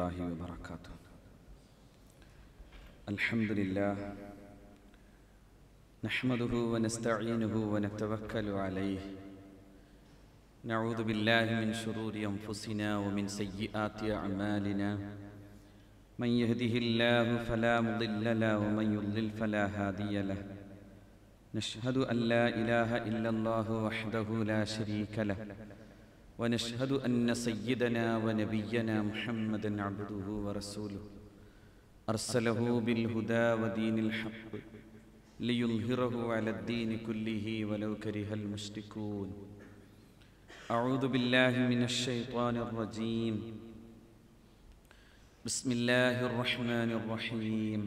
الله وبركاته الحمد لله نحمده ونستعينه ونتوكل عليه نعوذ بالله من شرور أنفسنا ومن سيئات أعمالنا من يهده الله فلا مضل له ومن يضلل فلا هادي له نشهد أن لا إله إلا الله وحده لا شريك له ونشهد أن سيدنا ونبينا محمدا عبده ورسوله أرسله بالهدى ودين الحق ليظهره على الدين كله ولو كره المشركون أعوذ بالله من الشيطان الرجيم بسم الله الرحمن الرحيم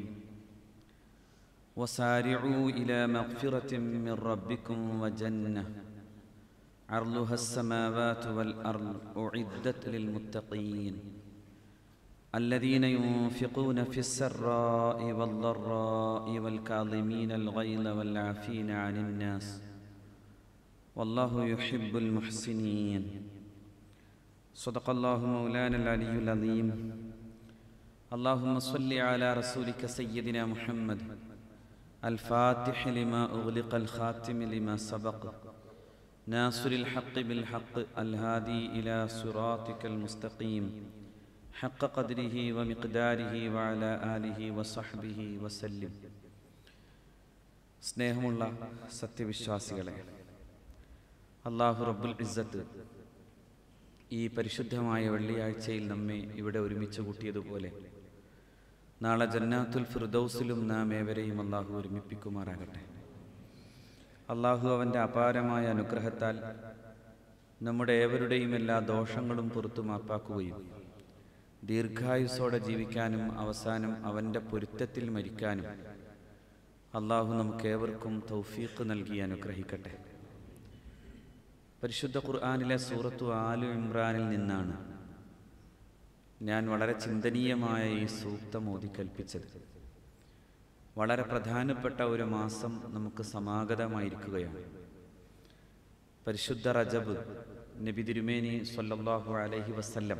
وسارعوا إلى مغفرة من ربكم وجنة عرضها السماوات والأرض أعدت للمتقين الذين ينفقون في السراء والضراء والكاظمين الغيظ والعافين عن الناس والله يحب المحسنين صدق الله مولانا العلي العظيم اللهم صل على رسولك سيدنا محمد الفاتح لما أغلق الخاتم لما سبق ناصر الحق بالحق الهادي إلى صراطك المستقيم حق قدره ومقداره وعلى آله وصحبه وسلم സ്നേഹമുള്ള സത്യവിശ്വാസികളെ അള്ളാഹു റബ്ബുൽ ഇസ്സത്ത് ഈ പരിശുദ്ധമായ വെള്ളിയാഴ്ചയിൽ നമ്മെ ഇവിടെ ഒരുമിച്ച് കൂട്ടിയതുപോലെ നാളെ ജന്നാത്തുൽ ഫിർദൌസിലും നാം ഏവരെയും അള്ളാഹു ഒരുമിപ്പിക്കുമാറാകട്ടെ അള്ളാഹു അവൻ്റെ അപാരമായ അനുഗ്രഹത്താൽ നമ്മുടെ ഏവരുടെയും എല്ലാ ദോഷങ്ങളും പുറത്തു മാപ്പാക്കുകയും ദീർഘായുസോടെ ജീവിക്കാനും അവസാനം അവൻ്റെ പൊരുത്തത്തിൽ മരിക്കാനും അള്ളാഹു നമുക്കേവർക്കും തൗഫീഖ് നൽകി അനുഗ്രഹിക്കട്ടെ പരിശുദ്ധ ഖുർആാനിലെ സൂറത്തു ആലു ഇമ്രാനിൽ നിന്നാണ് ഞാൻ വളരെ ചിന്തനീയമായ ഈ സൂക്തം ഓതിക്കൽപ്പിച്ചത് വളരെ പ്രധാനപ്പെട്ട ഒരു മാസം നമുക്ക് സമാഗതമായിരിക്കുകയാണ് പരിശുദ്ധ റജബ് നബി തിരുമേനി സല്ലല്ലാഹു അലൈഹി വസല്ലം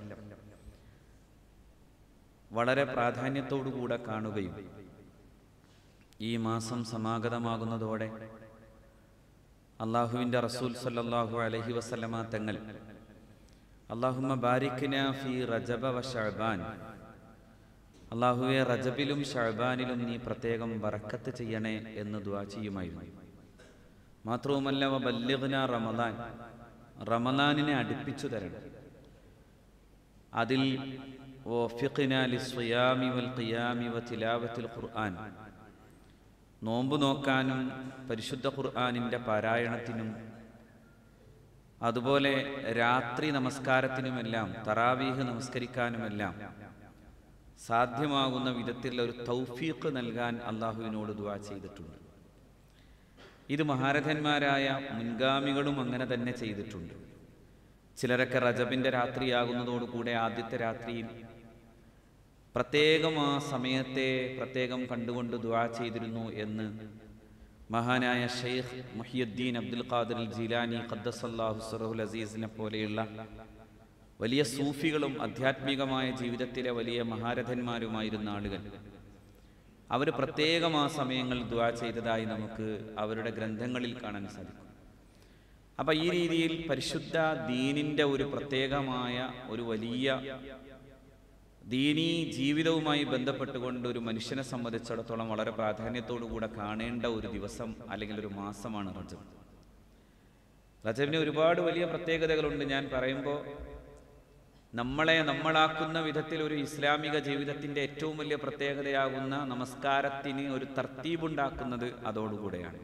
വളരെ പ്രാധാന്യത്തോടുകൂടെ കാണുകയും ഈ മാസം സമാഗതമാകുന്നതോടെ അള്ളാഹുവിൻ്റെ റസൂൽ സല്ലല്ലാഹു അലൈഹി വസല്ലമ തങ്ങൾ അള്ളാഹുമ്മ ബാരിക്കിന ഫി റജബ വ ഷഅബാൻ അള്ളാഹുവെ റജബിലും ഷഅബാനിലും നീ പ്രത്യേകം ബറക്കത്ത് ചെയ്യണേ എന്ന് ദുആ ചെയ്യുമായിരുന്നു മാത്രവുമല്ല വ ബല്ലിഗ്ന റമദാൻ റമദാനിനെ അടുപ്പിച്ചു തരണം അതിൽ വഫിഖ്ന ലിസ്വിയാമി വൽ ഖിയാമി വ തിലാവത്തിൽ ഖുർആൻ നോമ്പ് നോക്കാനും പരിശുദ്ധ ഖുർആാനിൻ്റെ പാരായണത്തിനും അതുപോലെ രാത്രി നമസ്കാരത്തിനുമെല്ലാം തറാവീഹ് നമസ്കരിക്കാനുമെല്ലാം സാധ്യമാകുന്ന വിധത്തിലുള്ള ഒരു തൗഫീഖ് നൽകാൻ അള്ളാഹുവിനോട് ദുവാ ചെയ്തിട്ടുണ്ട് ഇത് മഹാരഥന്മാരായ മുൻഗാമികളും അങ്ങനെ തന്നെ ചെയ്തിട്ടുണ്ട് ചിലരൊക്കെ റജബിൻ്റെ രാത്രിയാകുന്നതോടുകൂടെ ആദ്യത്തെ രാത്രിയിൽ പ്രത്യേകം ആ സമയത്തെ പ്രത്യേകം കണ്ടുകൊണ്ട് ദുആ ചെയ്തിരുന്നു എന്ന് മഹാനായ ഷെയ്ഖ് മുഹിയുദ്ദീൻ അബ്ദുൽ ഖാദിർ ജീലാനി ഖദ്ദസല്ലാഹു സറഹുൽ അസീസിനെ പോലെയുള്ള വലിയ സൂഫികളും ആധ്യാത്മികമായ ജീവിതത്തിലെ വലിയ മഹാരഥന്മാരുമായിരുന്ന ആളുകൾ അവർ പ്രത്യേകം ആ സമയങ്ങൾ ദുആ ചെയ്തതായി നമുക്ക് അവരുടെ ഗ്രന്ഥങ്ങളിൽ കാണാൻ സാധിക്കും അപ്പൊ ഈ രീതിയിൽ പരിശുദ്ധ ദീനിന്റെ ഒരു പ്രത്യേകമായ ഒരു വലിയ ദീനീ ജീവിതവുമായി ബന്ധപ്പെട്ടുകൊണ്ട് ഒരു മനുഷ്യനെ സംബന്ധിച്ചിടത്തോളം വളരെ പ്രാധാന്യത്തോടു കൂടെ കാണേണ്ട ഒരു ദിവസം അല്ലെങ്കിൽ ഒരു മാസമാണ് റജബ് റജബിന് ഒരുപാട് വലിയ പ്രത്യേകതകളുണ്ട് ഞാൻ പറയുമ്പോൾ നമ്മളെ നമ്മളാക്കുന്ന വിധത്തിൽ ഒരു ഇസ്ലാമിക ജീവിതത്തിന്റെ ഏറ്റവും വലിയ പ്രത്യേകതയാകുന്ന നമസ്കാരത്തിന് ഒരു തർത്തീബുണ്ടാക്കുന്നത് അതോടുകൂടെയാണ്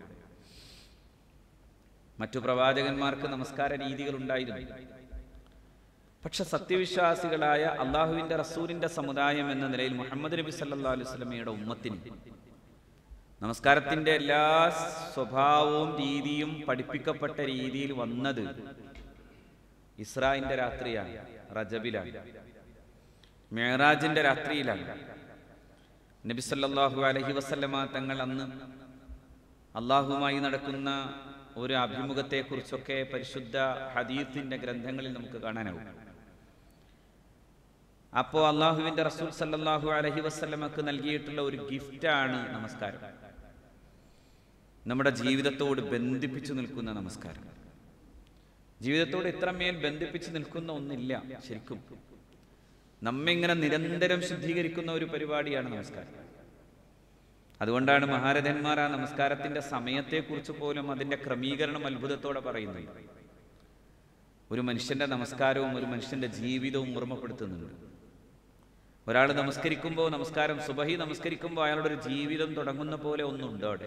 മറ്റു പ്രവാചകന്മാർക്ക് നമസ്കാര രീതികൾ ഉണ്ടായിരുന്നു പക്ഷെ സത്യവിശ്വാസികളായ അള്ളാഹുവിന്റെ റസൂലിന്റെ സമുദായം എന്ന നിലയിൽ മുഹമ്മദ് നബി സല്ലാ അലൈഹി സ്വലമയുടെ ഉമ്മത്തിന് നമസ്കാരത്തിന്റെ എല്ലാ സ്വഭാവവും രീതിയും പഠിപ്പിക്കപ്പെട്ട രീതിയിൽ വന്നത് ഇസ്രായിന്റെ രാത്രിയാണ് റജബിലാണ് മേറാജിന്റെ രാത്രിയിലാണ് നബി സല്ലല്ലാഹു അലൈഹി വസല്ലമ തങ്ങൾ അന്ന് അള്ളാഹുമായി നടക്കുന്ന ഒരു അഭിമുഖത്തെക്കുറിച്ചൊക്കെ പരിശുദ്ധ ഹദീത്തിന്റെ ഗ്രന്ഥങ്ങളിൽ നമുക്ക് കാണാനാവും അപ്പോൾ അള്ളാഹുവിന്റെ റസൂൽ സല്ലല്ലാഹു അലൈഹി വസല്ലമക്ക് നൽകിയിട്ടുള്ള ഒരു ഗിഫ്റ്റാണ് നമസ്കാരം നമ്മുടെ ജീവിതത്തോട് ബന്ധിപ്പിച്ചു നിൽക്കുന്ന നമസ്കാരം ജീവിതത്തോട് ഇത്രമേൽ ബന്ധിപ്പിച്ച് നിൽക്കുന്ന ഒന്നില്ല ശരിക്കും നമ്മെ ഇങ്ങനെ നിരന്തരം ശുദ്ധീകരിക്കുന്ന ഒരു പരിപാടിയാണ് നമസ്കാരം അതുകൊണ്ടാണ് മഹാരഥന്മാർ ആ നമസ്കാരത്തിന്റെ സമയത്തെക്കുറിച്ച് പോലും അതിന്റെ ക്രമീകരണം അത്ഭുതത്തോടെ പറയുന്നത് ഒരു മനുഷ്യന്റെ നമസ്കാരവും ഒരു മനുഷ്യന്റെ ജീവിതവും ഓർമ്മപ്പെടുത്തുന്നുണ്ട് ഒരാൾ നമസ്കരിക്കുമ്പോൾ നമസ്കാരം സുബഹി നമസ്കരിക്കുമ്പോൾ അയാളുടെ ഒരു ജീവിതം തുടങ്ങുന്ന പോലെ ഒന്നുണ്ട് അവിടെ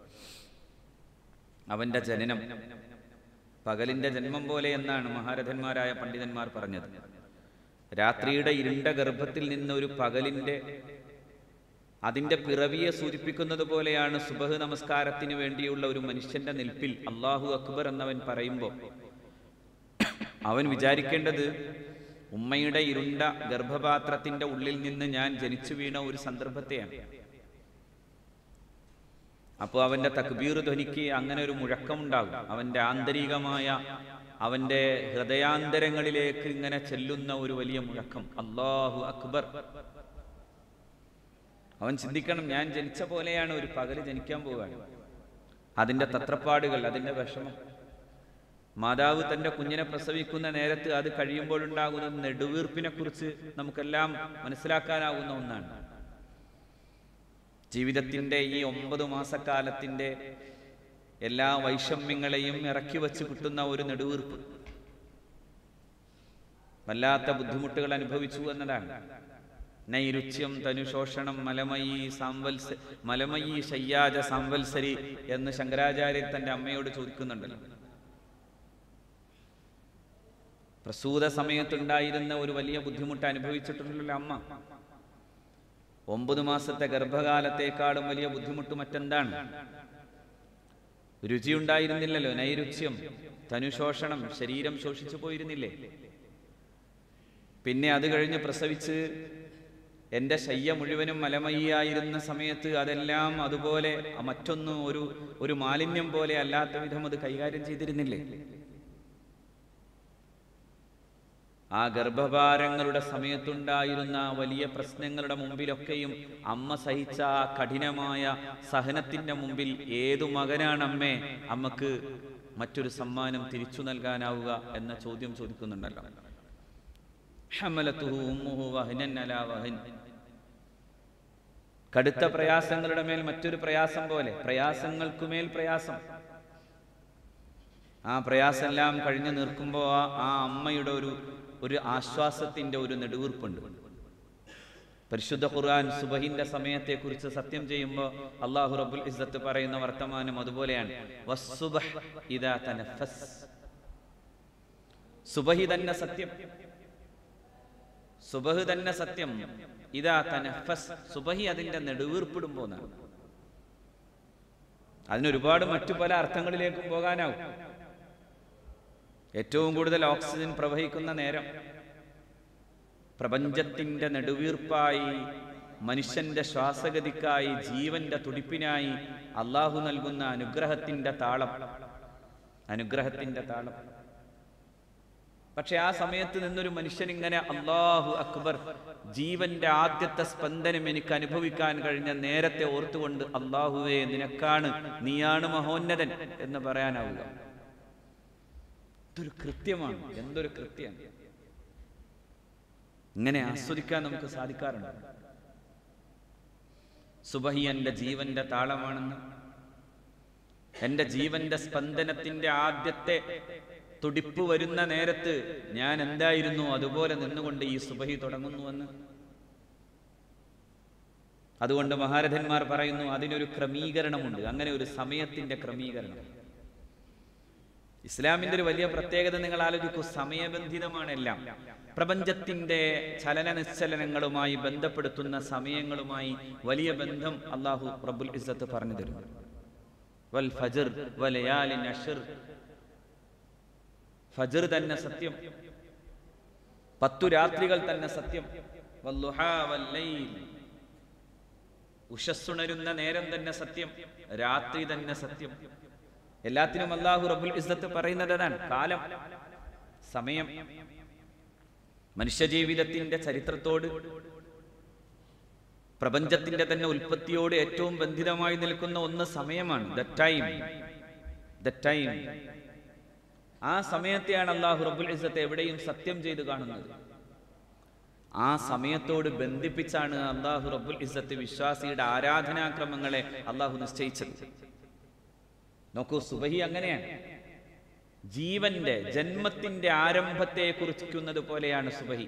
അവന്റെ ജനനം പകലിന്റെ ജന്മം പോലെ എന്നാണ് മഹാരഥന്മാരായ പണ്ഡിതന്മാർ പറഞ്ഞത് രാത്രിയുടെ ഇരുണ്ട ഗർഭത്തിൽ നിന്ന് ഒരു പകലിന്റെ അതിന്റെ പിറവിയെ സൂചിപ്പിക്കുന്നത് പോലെയാണ് സുബഹ് നമസ്കാരത്തിന് വേണ്ടിയുള്ള ഒരു മനുഷ്യന്റെ നിൽപ്പിൽ അള്ളാഹു അക്ബർ എന്നവൻ പറയുമ്പോൾ അവൻ വിചാരിക്കേണ്ടത് ഉമ്മയുടെ ഇരുണ്ട ഗർഭപാത്രത്തിന്റെ ഉള്ളിൽ നിന്ന് ഞാൻ ജനിച്ചു വീണ ഒരു സന്ദർഭത്തെയാണ് അപ്പോൾ അവന്റെ തക്ബീർ ധ്വനിക്ക് അങ്ങനെ ഒരു മുഴക്കമുണ്ടാകും അവന്റെ ആന്തരികമായ അവന്റെ ഹൃദയാന്തരങ്ങളിലേക്ക് ഇങ്ങനെ ചെല്ലുന്ന ഒരു വലിയ മുഴക്കം അള്ളാഹു അക്ബർ അവൻ ചിന്തിക്കണം ഞാൻ ജനിച്ച പോലെയാണ് ഒരു പകല് ജനിക്കാൻ പോവുകയാണ് അതിന്റെ തത്രപ്പാടുകൾ അതിന്റെ വിഷമം മാതാവ് തന്റെ കുഞ്ഞിനെ പ്രസവിക്കുന്ന നേരത്ത് അത് കഴിയുമ്പോഴുണ്ടാകുന്ന നെടുവീർപ്പിനെ കുറിച്ച് നമുക്കെല്ലാം മനസ്സിലാക്കാനാവുന്ന ഒന്നാണ് ജീവിതത്തിന്റെ ഈ ഒമ്പത് മാസക്കാലത്തിന്റെ എല്ലാ വൈഷമ്യങ്ങളെയും ഇറക്കി വച്ച് കിട്ടുന്ന ഒരു നെടുവീർപ്പ് വല്ലാത്ത ബുദ്ധിമുട്ടുകൾ അനുഭവിച്ചു എന്നതാണ് നൈരുച്യം തനുശോഷണം മലമയി സാംവത്സ മലമയി ശയ്യാജ സാംവത്സരി എന്ന് ശങ്കരാചാര്യർ തന്റെ അമ്മയോട് ചോദിക്കുന്നുണ്ടല്ലോ പ്രസൂത സമയത്തുണ്ടായിരുന്ന ഒരു വലിയ ബുദ്ധിമുട്ട് അനുഭവിച്ചിട്ടുണ്ടല്ലോ അമ്മ ഒമ്പത് മാസത്തെ ഗർഭകാലത്തേക്കാളും വലിയ ബുദ്ധിമുട്ട് മറ്റെന്താണ് രുചിയുണ്ടായിരുന്നില്ലല്ലോ നൈരുച്യം തനുശോഷണം ശരീരം ശോഷിച്ചു പോയിരുന്നില്ലേ പിന്നെ അത് കഴിഞ്ഞ് പ്രസവിച്ച് എൻ്റെ ശയ്യ മുഴുവനും മലമയ്യായിരുന്ന സമയത്ത് അതെല്ലാം അതുപോലെ മറ്റൊന്നും ഒരു ഒരു മാലിന്യം പോലെ അല്ലാത്ത വിധം അത് കൈകാര്യം ചെയ്തിരുന്നില്ലേ ആ ഗർഭഭാരങ്ങളുടെ സമയത്തുണ്ടായിരുന്ന വലിയ പ്രശ്നങ്ങളുടെ മുമ്പിലൊക്കെയും അമ്മ സഹിച്ച ആ കഠിനമായ സഹനത്തിന്റെ മുമ്പിൽ ഏതു മകനാണ് അമ്മേ അമ്മക്ക് മറ്റൊരു സമ്മാനം തിരിച്ചു നൽകാനാവുക എന്ന ചോദ്യം ചോദിക്കുന്നുണ്ടല്ലോ ഹമലത്തുഹു ഉമ്മുഹു വഹ്നൻ അലാ വഹ്ൻ. കടുത്ത പ്രയാസങ്ങളുടെ മേൽ മറ്റൊരു പ്രയാസം പോലെ പ്രയാസങ്ങൾക്കുമേൽ പ്രയാസം ആ പ്രയാസമെല്ലാം കഴിഞ്ഞു നിൽക്കുമ്പോൾ ആ ആ അമ്മയുടെ ഒരു ഒരു ആശ്വാസത്തിന്റെ ഒരു നെടുവീർപ്പുണ്ട് പരിശുദ്ധ ഖുർആൻ സുബഹിന്റെ സമയത്തെ കുറിച്ച് സത്യം ചെയ്യുമ്പോൾ അള്ളാഹു റബ്ബുൽ ഇസ്സത്ത് പറയുന്ന വർത്തമാനം അതുപോലെയാണ് വസ്സുബഹ് ഇദാ തനഫസ് സുബഹി തന്നെ സത്യം സുബഹ് തന്നെ സത്യം ഇതാ തനഫസ് സുബഹി അതിന്റെ നെടുവീർപ്പിടുമ്പോ എന്നാണ് അതിനൊരുപാട് മറ്റു പല അർത്ഥങ്ങളിലേക്കും പോകാനാവും ഏറ്റവും കൂടുതൽ ഓക്സിജൻ പ്രവഹിക്കുന്ന നേരം പ്രപഞ്ചത്തിന്റെ നെടുവീർപ്പായി മനുഷ്യന്റെ ശ്വാസഗതിക്കായി ജീവന്റെ തുടിപ്പിനായി അള്ളാഹു നൽകുന്ന അനുഗ്രഹത്തിന്റെ താളം അനുഗ്രഹത്തിന്റെ താളം പക്ഷെ ആ സമയത്ത് നിന്നൊരു മനുഷ്യൻ ഇങ്ങനെ അള്ളാഹു അക്ബർ ജീവന്റെ ആദ്യത്തെ സ്പന്ദനം എനിക്ക് അനുഭവിക്കാൻ കഴിഞ്ഞ നേരത്തെ ഓർത്തുകൊണ്ട് അള്ളാഹുവേ നിനക്കാണ് നീയാണ് മഹോന്നതൻ എന്ന് പറയാനാവുക ഇതൊരു കൃത്യമാണ് എന്തൊരു കൃത്യം ഇങ്ങനെ ആസ്വദിക്കാൻ നമുക്ക് സാധിക്കാറുണ്ട് സുബഹി എൻ്റെ ജീവന്റെ താളമാണെന്ന് എൻ്റെ ജീവന്റെ സ്പന്ദനത്തിന്റെ ആദ്യത്തെ തുടിപ്പ് വരുന്ന നേരത്ത് ഞാൻ എന്തായിരുന്നു അതുപോലെ നിന്നുകൊണ്ട് ഈ സുബഹി തുടങ്ങുന്നുവെന്ന് അതുകൊണ്ട് മഹാരഥന്മാർ പറയുന്നു അതിനൊരു ക്രമീകരണമുണ്ട് അങ്ങനെ ഒരു സമയത്തിന്റെ ക്രമീകരണം ഇസ്ലാമിന്റെ ഒരു വലിയ പ്രത്യേകത നിങ്ങൾ ആലോചിക്കൂ സമയബന്ധിതമാണ് എല്ലാം പ്രപഞ്ചത്തിന്റെ ചലന നിശ്ചലനങ്ങളുമായി ബന്ധപ്പെടുത്തുന്ന സമയങ്ങളുമായി വലിയ ബന്ധം അള്ളാഹു റബ്ബുൽ ഇസ്സത്ത് പറഞ്ഞു തരുന്നു വൽ ഫജർ വലയാലിൻ അഷർ ഫജർ തന്നെ സത്യം പത്തു രാത്രികൾ തന്നെ സത്യം വല്ലുഹാ വല്ലൈൽ. ഉഷസ്സുണരുന്ന നേരം തന്നെ സത്യം രാത്രി തന്നെ സത്യം എല്ലാത്തിനും അള്ളാഹു റബുൽ ഇസ്സത്ത് പറയുന്നത് അതാണ് കാലം സമയം മനുഷ്യജീവിതത്തിന്റെ ചരിത്രത്തോട് പ്രപഞ്ചത്തിന്റെ തന്നെ ഉൽപ്പത്തിയോട് ഏറ്റവും ബന്ധിതമായി നിൽക്കുന്ന ഒന്ന് സമയമാണ് ദ ടൈം ദ ടൈം ആ സമയത്തെയാണ് അള്ളാഹു റബ്ബുൽ ഇസ്സത്ത് എവിടെയും സത്യം ചെയ്ത് കാണുന്നത് ആ സമയത്തോട് ബന്ധിപ്പിച്ചാണ് അള്ളാഹു റബ്ബുൽ ഇസ്സത്ത് വിശ്വാസിയുടെ ആരാധനാക്രമങ്ങളെ അള്ളാഹു നിശ്ചയിച്ചത് നോക്കൂ സുബഹി അങ്ങനെയാണ് ജീവന്റെ ജന്മത്തിന്റെ ആരംഭത്തെ കുറിക്കുന്നത് പോലെയാണ് സുബഹി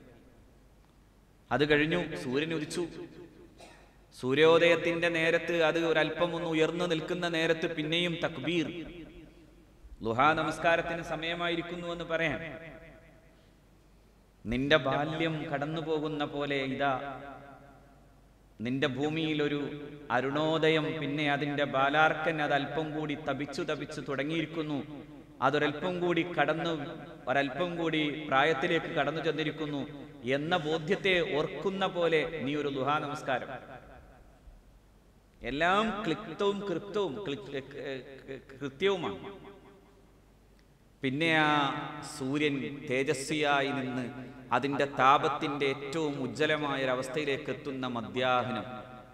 അത് കഴിഞ്ഞു സൂര്യൻ ഉദിച്ചു സൂര്യോദയത്തിന്റെ നേരത്ത് അത് ഒരല്പം ഒന്ന് ഉയർന്നു നിൽക്കുന്ന നേരത്ത് പിന്നെയും തക്ബീർ ലുഹാ നമസ്കാരത്തിന് സമയമായിരിക്കുന്നു എന്ന് പറയാൻ നിന്റെ ബാല്യം കടന്നു പോകുന്ന പോലെ ഇതാ നിന്റെ ഭൂമിയിൽ ഒരു അരുണോദയം പിന്നെ അതിന്റെ ബാലാർക്കൻ അത് അല്പം കൂടി തപിച്ചു തപിച്ചു തുടങ്ങിയിരിക്കുന്നു അതൊരൽപ്പം കൂടി കടന്നു ഒരൽപ്പം കൂടി പ്രായത്തിലേക്ക് കടന്നു ചെന്നിരിക്കുന്നു എന്ന ബോധ്യത്തെ ഓർക്കുന്ന പോലെ നീ ഒരു ദുഹാ നമസ്കാരം എല്ലാം ക്ലിപ്തവും കൃപ്തവും ക്ലി- കൃത്യവുമാണ് പിന്നെ ആ സൂര്യൻ തേജസ്വിയായി നിന്ന് അതിന്റെ താപത്തിന്റെ ഏറ്റവും ഉജ്ജ്വലമായ ഒരവസ്ഥയിലേക്ക് എത്തുന്ന മധ്യാഹ്നം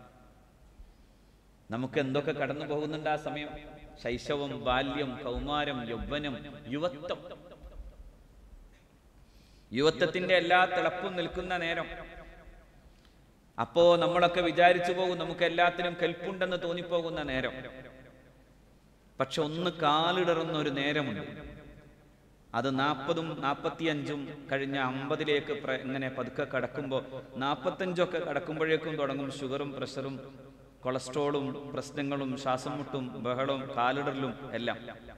നമുക്ക് എന്തൊക്കെ കടന്നു പോകുന്നുണ്ട് ആ സമയം ശൈശവം ബാല്യം കൗമാരം യൗവനം യുവത്വം യുവത്വത്തിന്റെ എല്ലാ തിളപ്പും നിൽക്കുന്ന നേരം അപ്പോ നമ്മളൊക്കെ വിചാരിച്ചു പോകും നമുക്ക് എല്ലാത്തിനും കെൽപ്പുണ്ടെന്ന് തോന്നിപ്പോകുന്ന നേരം പക്ഷെ ഒന്ന് കാലിടറുന്ന ഒരു നേരമുണ്ട് അത് നാൽപ്പതും നാൽപ്പത്തിയഞ്ചും കഴിഞ്ഞ അമ്പതിലേക്ക് പ്ര- ഇങ്ങനെ പതുക്കെ കടക്കുമ്പോൾ നാൽപ്പത്തഞ്ചൊക്കെ കടക്കുമ്പോഴേക്കും തുടങ്ങും ഷുഗറും പ്രഷറും കൊളസ്ട്രോളും പ്രശ്നങ്ങളും ശ്വാസം മുട്ടും ബഹളവും കാലിടറിലും എല്ലാം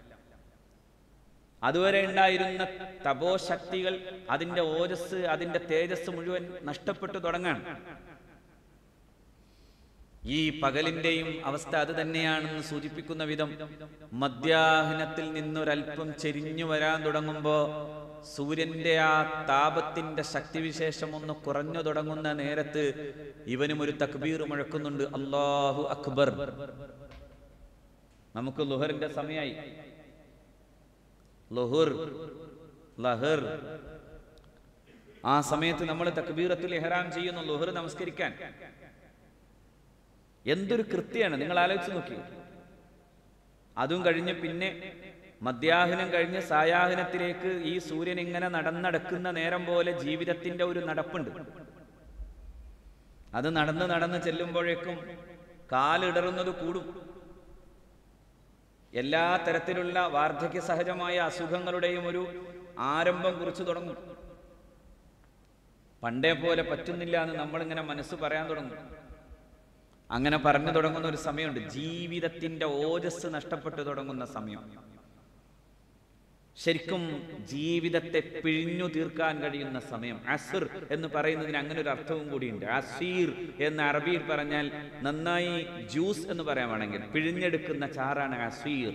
അതുവരെ ഉണ്ടായിരുന്ന തപോശക്തികൾ അതിന്റെ ഓജസ് അതിന്റെ തേജസ് മുഴുവൻ നഷ്ടപ്പെട്ടു തുടങ്ങാണ് ഈ പകലിന്റെയും അവസ്ഥ അത് തന്നെയാണെന്ന് സൂചിപ്പിക്കുന്ന വിധം മധ്യാഹ്നത്തിൽ നിന്നൊരൽപ്പം ചെരിഞ്ഞു വരാൻ തുടങ്ങുമ്പോ സൂര്യന്റെ ആ താപത്തിന്റെ ശക്തിവിശേഷം ഒന്ന് കുറഞ്ഞു തുടങ്ങുന്ന നേരത്ത് ഇവനും ഒരു തക്ബീർ മുഴക്കുന്നുണ്ട് അള്ളാഹു അക്ബർ നമുക്ക് ലുഹറിന്റെ സമയായി ലുഹുർ ലഹർ ആ സമയത്ത് നമ്മൾ തക്ബീറത്തുൽ ഇഹ്റാം ചെയ്യുന്നു ലുഹർ നമസ്കരിക്കാൻ എന്തൊരു കൃത്യമാണ് നിങ്ങൾ ആലോചിച്ച് നോക്കി അതും കഴിഞ്ഞ് പിന്നെ മധ്യാഹ്നം കഴിഞ്ഞ് സായാഹ്നത്തിലേക്ക് ഈ സൂര്യൻ ഇങ്ങനെ നടന്നടക്കുന്ന നേരം പോലെ ജീവിതത്തിന്റെ ഒരു നടപ്പുണ്ട് അത് നടന്ന് നടന്ന് ചെല്ലുമ്പോഴേക്കും കാലിടറുന്നത് കൂടും എല്ലാ തരത്തിലുള്ള വാർദ്ധക്യ സഹജമായ അസുഖങ്ങളുടെയും ഒരു ആരംഭം കുറിച്ചു തുടങ്ങും പണ്ടേ പോലെ പറ്റുന്നില്ല എന്ന് നമ്മളിങ്ങനെ മനസ്സ് പറയാൻ തുടങ്ങും അങ്ങനെ പറഞ്ഞു തുടങ്ങുന്ന ഒരു സമയമുണ്ട് ജീവിതത്തിന്റെ ഓജസ് നഷ്ടപ്പെട്ടു തുടങ്ങുന്ന സമയം ശരിക്കും ജീവിതത്തെ പിഴിഞ്ഞു തീർക്കാൻ കഴിയുന്ന സമയം അസുർ എന്ന് പറയുന്നതിന് അങ്ങനെ ഒരു അർത്ഥവും കൂടിയുണ്ട് അസീർ എന്ന് അറബിയിൽ പറഞ്ഞാൽ നന്നായി ജ്യൂസ് എന്ന് പറയാൻ വേണമെങ്കിൽ പിഴിഞ്ഞെടുക്കുന്ന ചാറാണ് അസീർ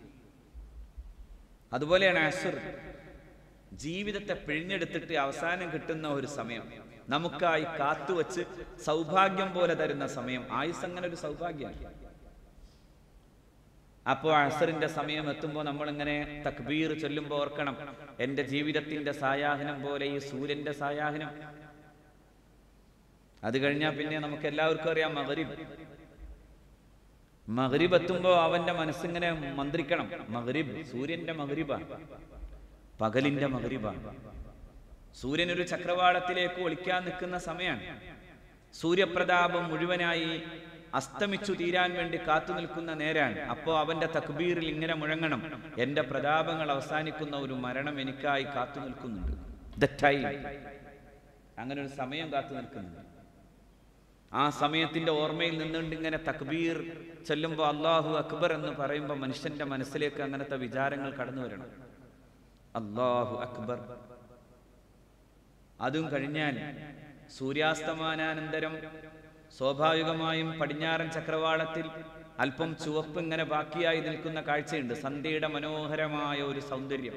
അതുപോലെയാണ് അസുർ ജീവിതത്തെ പിഴിഞ്ഞെടുത്തിട്ട് അവസാനം കിട്ടുന്ന ഒരു സമയം നമുക്കായി കാത്തുവച്ച് സൗഭാഗ്യം പോലെ തരുന്ന സമയം ആയുസ് അങ്ങനെ ഒരു സൗഭാഗ്യമാണ് അപ്പോൾ അസറിന്റെ സമയം എത്തുമ്പോൾ നമ്മളിങ്ങനെ തക്ബീർ ചൊല്ലുമ്പോൾ ഓർക്കണം എൻ്റെ ജീവിതത്തിന്റെ സായാഹ്നം പോലെ ഈ സൂര്യന്റെ സായാഹ്നം അത് കഴിഞ്ഞാൽ പിന്നെ നമുക്ക് എല്ലാവർക്കും അറിയാം മകരിബ് മകരിബ് എത്തുമ്പോൾ അവന്റെ മനസ്സിങ്ങനെ മന്ത്രിക്കണം മകരിബ് സൂര്യന്റെ മകരിബാണ് പകലിന്റെ മകരിബാണ് സൂര്യൻ ഒരു ചക്രവാളത്തിലേക്ക് ഒളിക്കാൻ നിൽക്കുന്ന സമയമാണ് സൂര്യപ്രതാപം മുഴുവനായി അസ്തമിച്ചു തീരാൻ വേണ്ടി കാത്തു നിൽക്കുന്ന നേരാണ് അപ്പോൾ അവന്റെ തക്ബീറിൽ ഇങ്ങനെ മുഴങ്ങണം എന്റെ പ്രതാപങ്ങൾ അവസാനിക്കുന്ന ഒരു മരണം എനിക്കായി കാത്തു നിൽക്കുന്നുണ്ട് The time. അങ്ങനെ ഒരു സമയം കാത്തു നിൽക്കുന്നുണ്ട് ആ സമയത്തിന്റെ ഓർമ്മയിൽ നിന്നുകൊണ്ട് ഇങ്ങനെ തക്ബീർ ചെല്ലുമ്പോൾ അള്ളാഹു അക്ബർ എന്ന് പറയുമ്പോൾ മനുഷ്യന്റെ മനസ്സിലേക്ക് അങ്ങനത്തെ വിചാരങ്ങൾ കടന്നു വരണം അള്ളാഹു അക്ബർ അതും കഴിഞ്ഞാൽ സൂര്യാസ്തമാനാനന്തരം സ്വാഭാവികമായും പടിഞ്ഞാറൻ ചക്രവാളത്തിൽ അല്പം ചുവപ്പ് ഇങ്ങനെ ബാക്കിയായി നിൽക്കുന്ന കാഴ്ചയുണ്ട് സന്ധ്യയുടെ മനോഹരമായ ഒരു സൗന്ദര്യം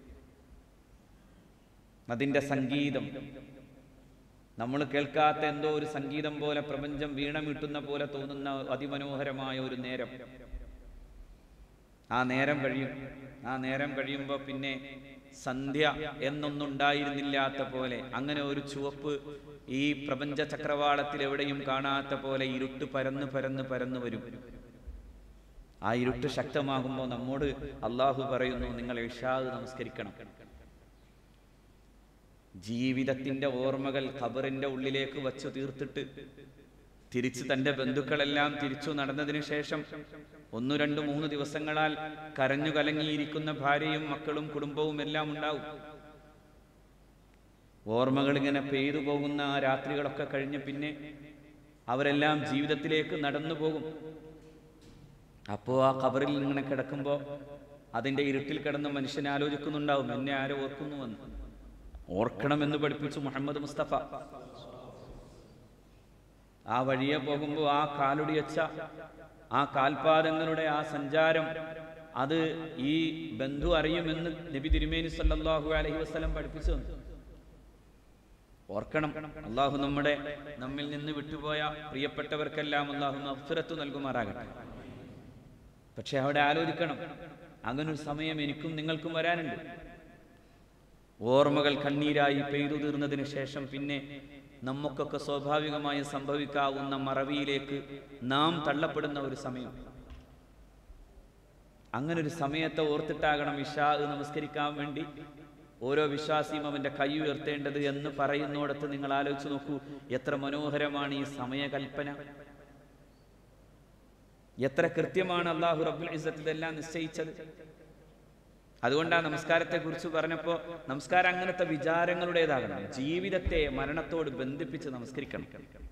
അതിന്റെ സംഗീതം നമ്മൾ കേൾക്കാത്ത എന്തോ ഒരു സംഗീതം പോലെ പ്രപഞ്ചം വീണമീട്ടുന്ന പോലെ തോന്നുന്ന അതിമനോഹരമായ ഒരു നേരം ആ നേരം കഴിയും ആ നേരം കഴിയുമ്പോൾ പിന്നെ സന്ധ്യ എന്നൊന്നുണ്ടായിരുന്നില്ലാത്ത പോലെ അങ്ങനെ ഒരു ചുവപ്പ് ഈ പ്രപഞ്ച ചക്രവാളത്തിൽ എവിടെയും കാണാത്ത പോലെ ഇരുട്ട് പരന്ന് പരന്ന് പരന്നു വരും ആ ഇരുട്ട് ശക്തമാകുമ്പോൾ നമ്മോട് അള്ളാഹു പറയുന്നു നിങ്ങൾ ഇഷാദ് നമസ്കരിക്കണം ജീവിതത്തിന്റെ ഓർമ്മകൾ ഖബറിന്റെ ഉള്ളിലേക്ക് വച്ചു തീർത്തിട്ട് തിരിച്ച് തന്റെ ബന്ധുക്കളെല്ലാം തിരിച്ചു നടന്നതിന് ശേഷം ഒന്നു രണ്ടു മൂന്ന് ദിവസങ്ങളാൽ കരഞ്ഞു കലങ്ങിയിരിക്കുന്ന ഭാര്യയും മക്കളും കുടുംബവും എല്ലാം ഉണ്ടാവും ഓർമ്മകൾ ഇങ്ങനെ പെയ്തു പോകുന്ന ആ രാത്രികളൊക്കെ കഴിഞ്ഞ് പിന്നെ അവരെല്ലാം ജീവിതത്തിലേക്ക് നടന്നു പോകും അപ്പോൾ ആ ഖബറിൽ ഇങ്ങനെ കിടക്കുമ്പോൾ അതിന്റെ ഇരുട്ടിൽ കിടന്ന് മനുഷ്യൻ ആലോചിക്കുന്നുണ്ടാവും എന്നെ ആരോ ഓർക്കുന്നുവെന്ന് ഓർക്കണമെന്ന് പഠിപ്പിച്ചു മുഹമ്മദ് മുസ്തഫ ആ വഴിയെ പോകുമ്പോൾ ആ കാലൊടിയച്ച ആ കാൽപാദങ്ങളുടെ ആ സഞ്ചാരം അത് ഈ ബന്ധു അറിയുമെന്ന് നബി തിരുമേനി സല്ലല്ലാഹു അലൈഹി വസല്ലം പഠിപ്പിച്ചു തന്നു. ഓർക്കണം അള്ളാഹു നമ്മുടെ നമ്മിൽ നിന്ന് വിട്ടുപോയ പ്രിയപ്പെട്ടവർക്കെല്ലാം അള്ളാഹു മഫ്ഫിറത്ത് നൽകുമാറാകട്ടെ പക്ഷെ അവിടെ ആലോചിക്കണം അങ്ങനൊരു സമയം എനിക്കും നിങ്ങൾക്കും വരാനുണ്ട് ഓർമ്മകൾ കണ്ണീരായി പെയ്തു തീർന്നതിന് ശേഷം പിന്നെ നമുക്കൊക്കെ സ്വാഭാവികമായി സംഭവിക്കാവുന്ന മറവിയിലേക്ക് നാം തള്ളപ്പെടുന്ന ഒരു സമയം അങ്ങനെ ഒരു സമയത്തെ ഓർത്തിട്ടാകണം ഇഷാ നമസ്കരിക്കാൻ വേണ്ടി ഓരോ വിശ്വാസിയും അവന്റെ കൈ ഉയർത്തേണ്ടത് എന്ന് പറയുന്നിടത്ത് നിങ്ങൾ ആലോചിച്ച് നോക്കൂ എത്ര മനോഹരമാണ് ഈ സമയകൽപ്പന എത്ര കൃത്യമാണ് അള്ളാഹു റബ്ബുൽ ഇസ്സത്ത് ഇതെല്ലാം നിശ്ചയിച്ചത് അതുകൊണ്ടാണ് നമസ്കാരത്തെ കുറിച്ച് പറഞ്ഞപ്പോൾ നമസ്കാരം അങ്ങനത്തെ വിചാരങ്ങളുടേതാകണം ജീവിതത്തെ മരണത്തോട് ബന്ധിപ്പിച്ച് നമസ്കരിക്കണം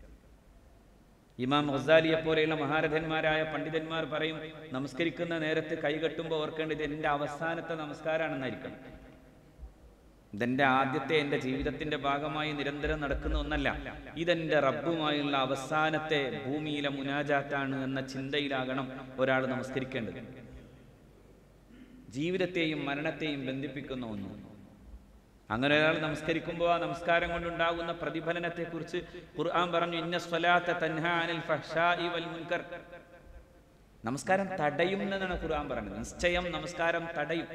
ഇമാം ഗസാലിയെ പോലെയുള്ള മഹാരഥന്മാരായ പണ്ഡിതന്മാർ പറയും നമസ്കരിക്കുന്ന നേരത്ത് കൈകെട്ടുമ്പോൾ ഓർക്കേണ്ടത് എൻ്റെ അവസാനത്തെ നമസ്കാരമാണെന്നായിരിക്കണം ഇതെന്റെ ആദ്യത്തെ എൻ്റെ ജീവിതത്തിന്റെ ഭാഗമായി നിരന്തരം നടക്കുന്ന ഒന്നല്ല ഇതെന്റെ റബ്ബുമായുള്ള അവസാനത്തെ ഭൂമിയിലെ മുനാജാത്താണ് എന്ന ചിന്തയിലാകണം ഒരാൾ നമസ്കരിക്കേണ്ടത് ജീവിതത്തെയും മരണത്തെയും ബന്ധിപ്പിക്കുന്ന ഒന്ന് അങ്ങനെ ഒരാൾ നമസ്കരിക്കുമ്പോൾ ആ നമസ്കാരം കൊണ്ടുണ്ടാകുന്ന പ്രതിഫലനത്തെക്കുറിച്ച് ഖുർആൻ പറഞ്ഞു ഇന്ന സ്വലാത്ത തൻഹാ അനിൽ ഫഹ്ശാഇ വൽ മുൻകർ നമസ്കാരം തടയും എന്നാണ് ഖുർആൻ പറയുന്നത് നിശ്ചയം നമസ്കാരം തടയും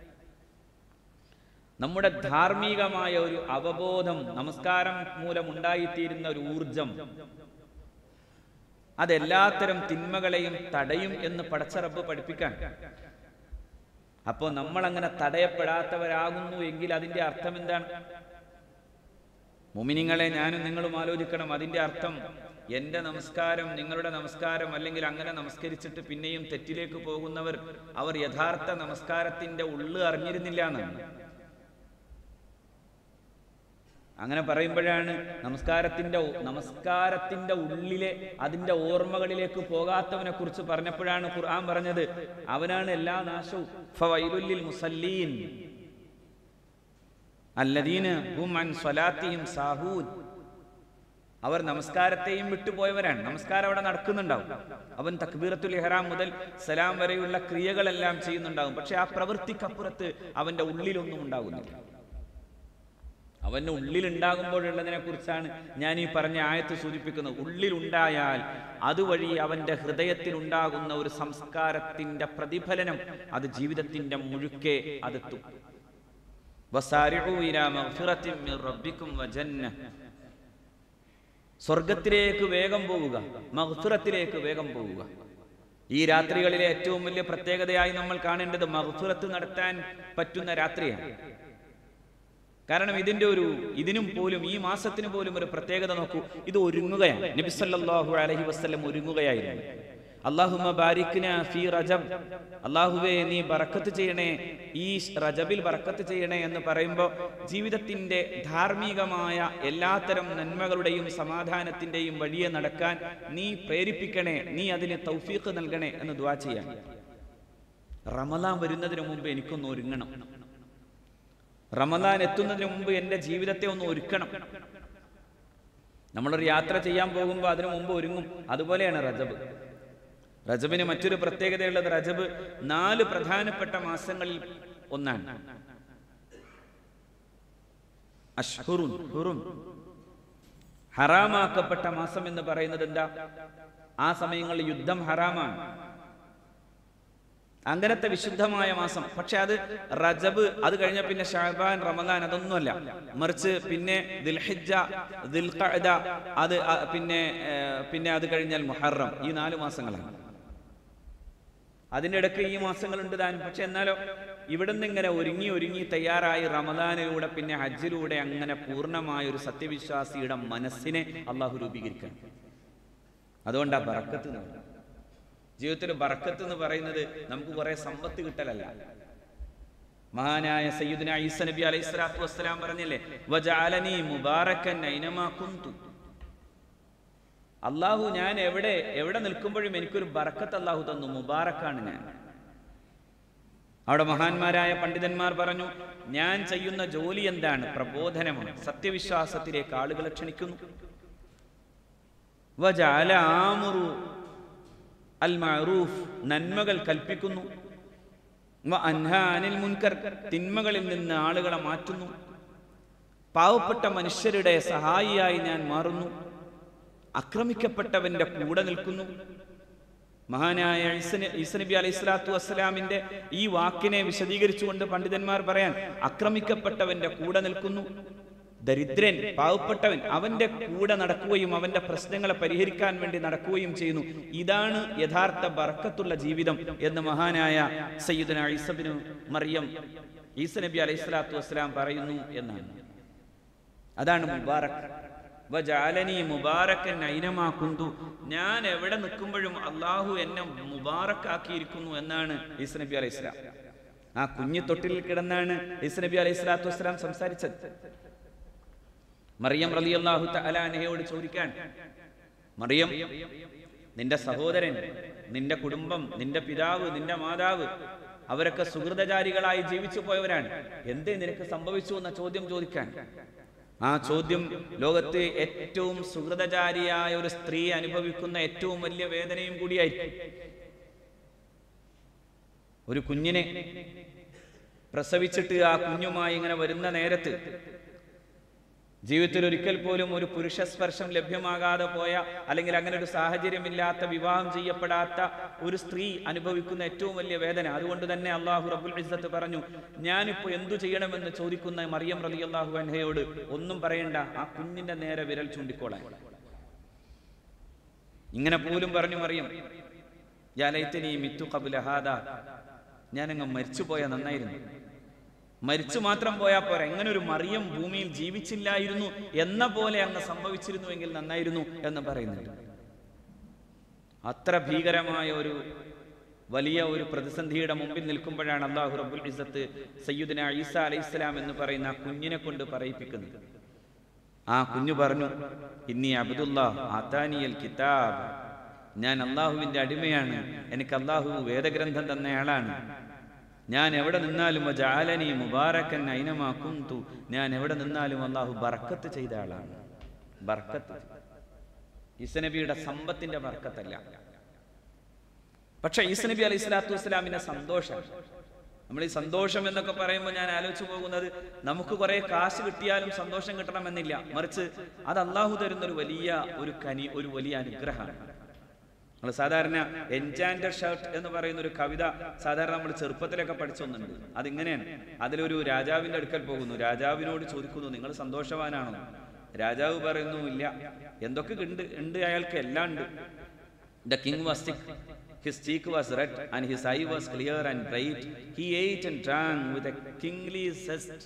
നമ്മുടെ ധാർമ്മികമായ ഒരു അവബോധം നമസ്കാരം മൂലം ഉണ്ടായിത്തീരുന്ന ഒരു ഊർജം അതെല്ലാത്തരം തിന്മകളെയും തടയും എന്ന് പടച്ചറപ്പ് പഠിപ്പിക്കാൻ അപ്പോൾ നമ്മൾ അങ്ങനെ തടയപ്പെടാത്തവരാകുന്നു എങ്കിൽ അതിന്റെ അർത്ഥം എന്താണ് മുമിനിങ്ങളെ ഞാനും നിങ്ങളും ആലോചിക്കണം അതിന്റെ അർത്ഥം എന്റെ നമസ്കാരം നിങ്ങളുടെ നമസ്കാരം അല്ലെങ്കിൽ അങ്ങനെ നമസ്കരിച്ചിട്ട് പിന്നെയും തെറ്റിലേക്ക് പോകുന്നവർ അവർ യഥാർത്ഥ നമസ്കാരത്തിന്റെ ഉള്ളു അറിഞ്ഞിരുന്നില്ല എന്നാണ് അങ്ങനെ പറയുമ്പോഴാണ് നമസ്കാരത്തിന്റെ നമസ്കാരത്തിന്റെ ഉള്ളിലെ അതിന്റെ ഓർമ്മകളിലേക്ക് പോകാത്തവനെ കുറിച്ച് പറഞ്ഞപ്പോഴാണ് ഖുർആൻ പറഞ്ഞത് അവനാണ് എല്ലാ നാശവും ഫവൈലുല്ലിൽ മുസല്ലീൻ അല്ലദീന ഹും അൻ സ്വലാത്തിഹിം സാഹൂൻ അവർ നമസ്കാരത്തെയും വിട്ടുപോയവരാണ് നമസ്കാരം അവിടെ നടക്കുന്നുണ്ടാവും അവൻ തക്ബീറത്തുൽ ഇഹ്റാം മുതൽ സലാം വരെയുള്ള ക്രിയകളെല്ലാം ചെയ്യുന്നുണ്ടാവും പക്ഷെ ആ പ്രവൃത്തിക്കപ്പുറത്ത് അവന്റെ ഉള്ളിലൊന്നും ഉണ്ടാകുന്നില്ല അവന്റെ ഉള്ളിലുണ്ടാകുമ്പോഴുള്ളതിനെ കുറിച്ചാണ് ഞാൻ ഈ പറഞ്ഞ ആയത്ത് സൂചിപ്പിക്കുന്നത് ഉള്ളിലുണ്ടായാൽ അതുവഴി അവന്റെ ഹൃദയത്തിൽ ഉണ്ടാകുന്ന ഒരു സംസ്കാരത്തിന്റെ പ്രതിഫലനം അത് ജീവിതത്തിന്റെ മുഴുക്കെ അതെത്തും വസാരിഉ ഇലാ മഗ്ഫിറത്തിൻ മിർ റബ്ബിക്കും വജന്ന സ്വർഗത്തിലേക്ക് വേഗം പോവുക മഗ്ഫിറത്തിലേക്ക് വേഗം പോവുക ഈ രാത്രികളിലെ ഏറ്റവും വലിയ പ്രത്യേകതയായി നമ്മൾ കാണേണ്ടത് മഗ്ഫിറത്ത് നടത്താൻ പറ്റുന്ന രാത്രിയാണ് കാരണം ഇതിന്റെ ഒരു ഇതിനും പോലും ഈ മാസത്തിന് പോലും ഒരു പ്രത്യേകത നോക്കൂ ഇത് ഒരുങ്ങുകയാണ് നബി സല്ലല്ലാഹു അലൈഹി വസല്ലം ഒരുങ്ങുകയായിരുന്നു അല്ലാഹുമ്മ ബാരിക്ന ഫീ റജബ് അല്ലാഹുവേ നീ ബറക്കത്ത് ചെയ്യണേ ഈ റജബിൽ ബറക്കത്ത് ചെയ്യണേ എന്ന് പറയുമ്പോൾ ജീവിതത്തിന്റെ ധാർമ്മികമായ എല്ലാത്തരം നന്മകളുടെയും സമാധാനത്തിന്റെയും വഴിയെ നടക്കാൻ നീ പ്രേരിപ്പിക്കണേ നീ അതിന് തൗഫീഖ് നൽകണേ എന്ന് ദുആ ചെയ്യാൻ റമദാൻ വരുന്നതിന് മുമ്പ് എനിക്കൊന്ന് ഒരുങ്ങണം റമദാൻ എത്തുന്നതിന് മുമ്പ് എൻ്റെ ജീവിതത്തെ ഒന്ന് ഒരുക്കണം നമ്മളൊരു യാത്ര ചെയ്യാൻ പോകുമ്പോൾ അതിനു മുമ്പ് ഒരുങ്ങും അതുപോലെയാണ് റജബ് റജബിന് മറ്റൊരു പ്രത്യേകതയുള്ളത് റജബ് നാല് പ്രധാനപ്പെട്ട മാസങ്ങളിൽ ഒന്നാണ് അഷ്ഹുറുൻ ഹുറും ഹറാമാക്കപ്പെട്ട മാസം എന്ന് പറയുന്നത് എന്താ ആ സമയങ്ങളിൽ യുദ്ധം ഹറാമാണ് അങ്ങനത്തെ വിശുദ്ധമായ മാസം പക്ഷെ അത് റജബ് അത് കഴിഞ്ഞ പിന്നെ ഷാബാൻ റമദാൻ അതൊന്നുമല്ല മറിച്ച് പിന്നെ ദിൽഹിജ ദിൽഖഅദ അത് അ- പിന്നെ ഏർ, പിന്നെ അത് കഴിഞ്ഞാൽ മുഹറം ഈ നാല് മാസങ്ങളാണ് അതിൻ്റെ ഇടയ്ക്ക് ഈ മാസങ്ങളുണ്ട് താനും പക്ഷെ എന്നാലോ ഇവിടുന്ന് ഇങ്ങനെ ഒരുങ്ങി ഒരുങ്ങി തയ്യാറായി റമദാനിലൂടെ പിന്നെ ഹജ്ജിലൂടെ അങ്ങനെ പൂർണ്ണമായ ഒരു സത്യവിശ്വാസിയുടെ മനസ്സിനെ അള്ളാഹു രൂപീകരിക്കണം അതുകൊണ്ടാ ബറക്കത്ത് എന്ന് പറയുന്നത് ജീവിതത്തിൽ ബറക്കത്ത് എന്ന് പറയുന്നത് നമുക്ക് കുറെ സമ്പത്ത് കിട്ടലല്ല മഹാനായ സയ്യിദ്ന ഈസ നബി അലൈഹി സ്വലാത്തു വസ്സലാം പറഞ്ഞില്ലേ വജഅലനി മുബാറക്കൻ ഐനമാ കുന്തു അള്ളാഹു ഞാൻ എവിടെ എവിടെ നിൽക്കുമ്പോഴും എനിക്കൊരു ബറക്കത്ത് അള്ളാഹു തന്നു മുബാറക്കാണ് ഞാൻ അവിടെ മഹാന്മാരായ പണ്ഡിതന്മാർ പറഞ്ഞു ഞാൻ ചെയ്യുന്ന ജോലി എന്താണ് പ്രബോധനമാണ് സത്യവിശ്വാസത്തിലേക്ക് ആളുകളെ ക്ഷണിക്കുന്നു വജഅല ആമുറു അൽ മഅറൂഫ് നന്മകൾ കൽപ്പിക്കുന്നു വ അൻഹാ അനിൽ മുൻകർ തിന്മകളിൽ നിന്ന് ആളുകളെ മാറ്റുന്നു പാവപ്പെട്ട മനുഷ്യരുടെ സഹായിയായി ഞാൻ മാറുന്നു ആക്രമിക്കപ്പെട്ടവന്റെ കൂടെ നിൽക്കുന്നു മഹാനായ ഈസന- ഈസ നബി അലൈഹി സ്വലാത്തു വസ്സലാമിന്റെ ഈ വാക്കിനെ വിശദീകരിച്ചുകൊണ്ട് പണ്ഡിതന്മാർ പറയാൻ ആക്രമിക്കപ്പെട്ടവന്റെ കൂടെ നിൽക്കുന്നു ദരിദ്രൻ പാവപ്പെട്ടവൻ അവന്റെ കൂടെ നടക്കുകയും അവന്റെ പ്രശ്നങ്ങളെ പരിഹരിക്കാൻ വേണ്ടി നടക്കുകയും ചെയ്യുന്നു ഇതാണ് യഥാർത്ഥ ബർക്കത്തുള്ള ജീവിതം എന്ന് മഹാനായ സയ്യിദുന ഈസബിനു മറിയം ഈസ നബി അലൈഹി സ്വലാത്തു വസ്സലാം പറയുന്നു എന്നാണ് അതാണ് മുബാറക് വജാലനി മുബാറക്കൻ ഐനമാ കുന്തു ഞാൻ എവിടെ നിൽക്കുമ്പോഴും അള്ളാഹു എന്നെ മുബാറക്കാക്കിയിരിക്കുന്നു എന്നാണ് ഈസ് നബി അലൈഹി സ്വലാം ആ കുഞ്ഞു തൊട്ടിൽ കിടന്നാണ് ഈസ് നബി അലൈഹി സ്വലാത്തു വസ്സലാം സംസാരിച്ചത് മറിയം റലി അള്ളാഹു അലാനഹയോട് ചോദിക്കാൻ മറിയം നിന്റെ സഹോദരൻ നിന്റെ കുടുംബം നിന്റെ പിതാവ് നിന്റെ മാതാവ് അവരൊക്കെ സുഹൃതചാരികളായി ജീവിച്ചു പോയവരാണ് എന്തേ നിനക്ക് സംഭവിച്ചു എന്ന ചോദ്യം ചോദിക്കാൻ ആ ചോദ്യം ലോകത്ത് ഏറ്റവും സുഹൃതചാരിയായ ഒരു സ്ത്രീ അനുഭവിക്കുന്ന ഏറ്റവും വലിയ വേദനയും കൂടിയായിരിക്കും ഒരു കുഞ്ഞിനെ പ്രസവിച്ചിട്ട് ആ കുഞ്ഞുമായി ഇങ്ങനെ വരുന്ന നേരത്ത് ജീവിതത്തിൽ ഒരിക്കൽ പോലും ഒരു പുരുഷ സ്പർശം ലഭ്യമാകാതെ പോയ അല്ലെങ്കിൽ അങ്ങനെ ഒരു സാഹചര്യമില്ലാത്ത വിവാഹം ചെയ്യപ്പെടാത്ത ഒരു സ്ത്രീ അനുഭവിക്കുന്ന ഏറ്റവും വലിയ വേദന അതുകൊണ്ട് തന്നെ അള്ളാഹു റബുൽ ഇസ്സത്ത് പറഞ്ഞു ഞാനിപ്പോ എന്തു ചെയ്യണമെന്ന് ചോദിക്കുന്ന മറിയം റലി അള്ളാഹു അൻഹയോട് ഒന്നും പറയണ്ട ആ കുഞ്ഞിന്റെ നേരെ വിരൽ ചൂണ്ടിക്കോളാൻ ഇങ്ങനെ പോലും പറഞ്ഞു മറിയം യാലൈത്തനി മിത്തു കബുല ഹാദ ഞാനങ്ങ് മരിച്ചുപോയ നന്നായിരുന്നു മരിച്ചു മാത്രം പോയാൽ പോരാ എങ്ങനെ ഒരു മറിയം ഭൂമിയിൽ ജീവിച്ചില്ലായിരുന്നു എന്ന പോലെ അങ്ങ് സംഭവിച്ചിരുന്നുവെങ്കിൽ നന്നായിരുന്നു എന്ന് പറയുന്നുണ്ട് അത്ര ഭീകരമായ ഒരു വലിയ ഒരു പ്രതിസന്ധിയുടെ മുമ്പിൽ നിൽക്കുമ്പോഴാണ് അള്ളാഹു റബ്ബുൽ ഇസത്ത് സയ്യുദിന ഈസ അലൈഹി ഇസ്ലാം എന്ന് പറയുന്ന ആ കുഞ്ഞിനെ കൊണ്ട് പറയിപ്പിക്കുന്നത് ആ കുഞ്ഞു പറഞ്ഞു ഇന്നി അബ്ദുല്ല ആത്താനിയൽ കിതാബ് ഞാൻ അള്ളാഹുവിന്റെ അടിമയാണ് എനിക്ക് അള്ളാഹു വേദഗ്രന്ഥം തന്നയാളാണ് ഞാൻ എവിടെ നിന്നാലും ജാലനി മുബാറക്കൻ ഐനമാ കുന്തു ഞാൻ എവിടെ നിന്നാലും അള്ളാഹു ബർക്കത്ത് ചെയ്ത ആളാണ് ബർക്കത്ത് ഈസനബിയുടെ സമ്പത്തിന്റെ ബർക്കത്തല്ല പക്ഷെ ഈസനബി അലൈഹി സ്വലാത്തു വസ്സലാമിന്റെ സന്തോഷം നമ്മൾ ഈ സന്തോഷം എന്നൊക്കെ പറയുമ്പോൾ ഞാൻ ആലോചിച്ചു പോകുന്നത് നമുക്ക് കുറെ കാശ് കിട്ടിയാലും സന്തോഷം കിട്ടണമെന്നില്ല മറിച്ച് അത് അള്ളാഹു തരുന്ന ഒരു വലിയ ഒരു കനി ഒരു വലിയ അനുഗ്രഹമാണ് നമ്മൾ സാധാരണ എൻചാൻഡർ ഷർട്ട് എന്ന് പറയുന്ന ഒരു കവിത സാധാരണ നമ്മൾ ചെറുപ്പത്തിലൊക്കെ പഠിച്ചൊന്നുണ്ട് അതിങ്ങനെയാണ് അതിലൊരു രാജാവിന്റെ അടുക്കൽ പോകുന്നു രാജാവിനോട് ചോദിക്കുന്നു നിങ്ങൾ സന്തോഷവാനാണോ രാജാവ് പറയുന്നു ഇല്ല എന്തൊക്കെ ഉണ്ട് ഉണ്ട് അയാൾക്ക് എല്ലാം ഉണ്ട് the king was sick His cheek was red and his eye was clear and bright. He ate and drank with a kingly zest.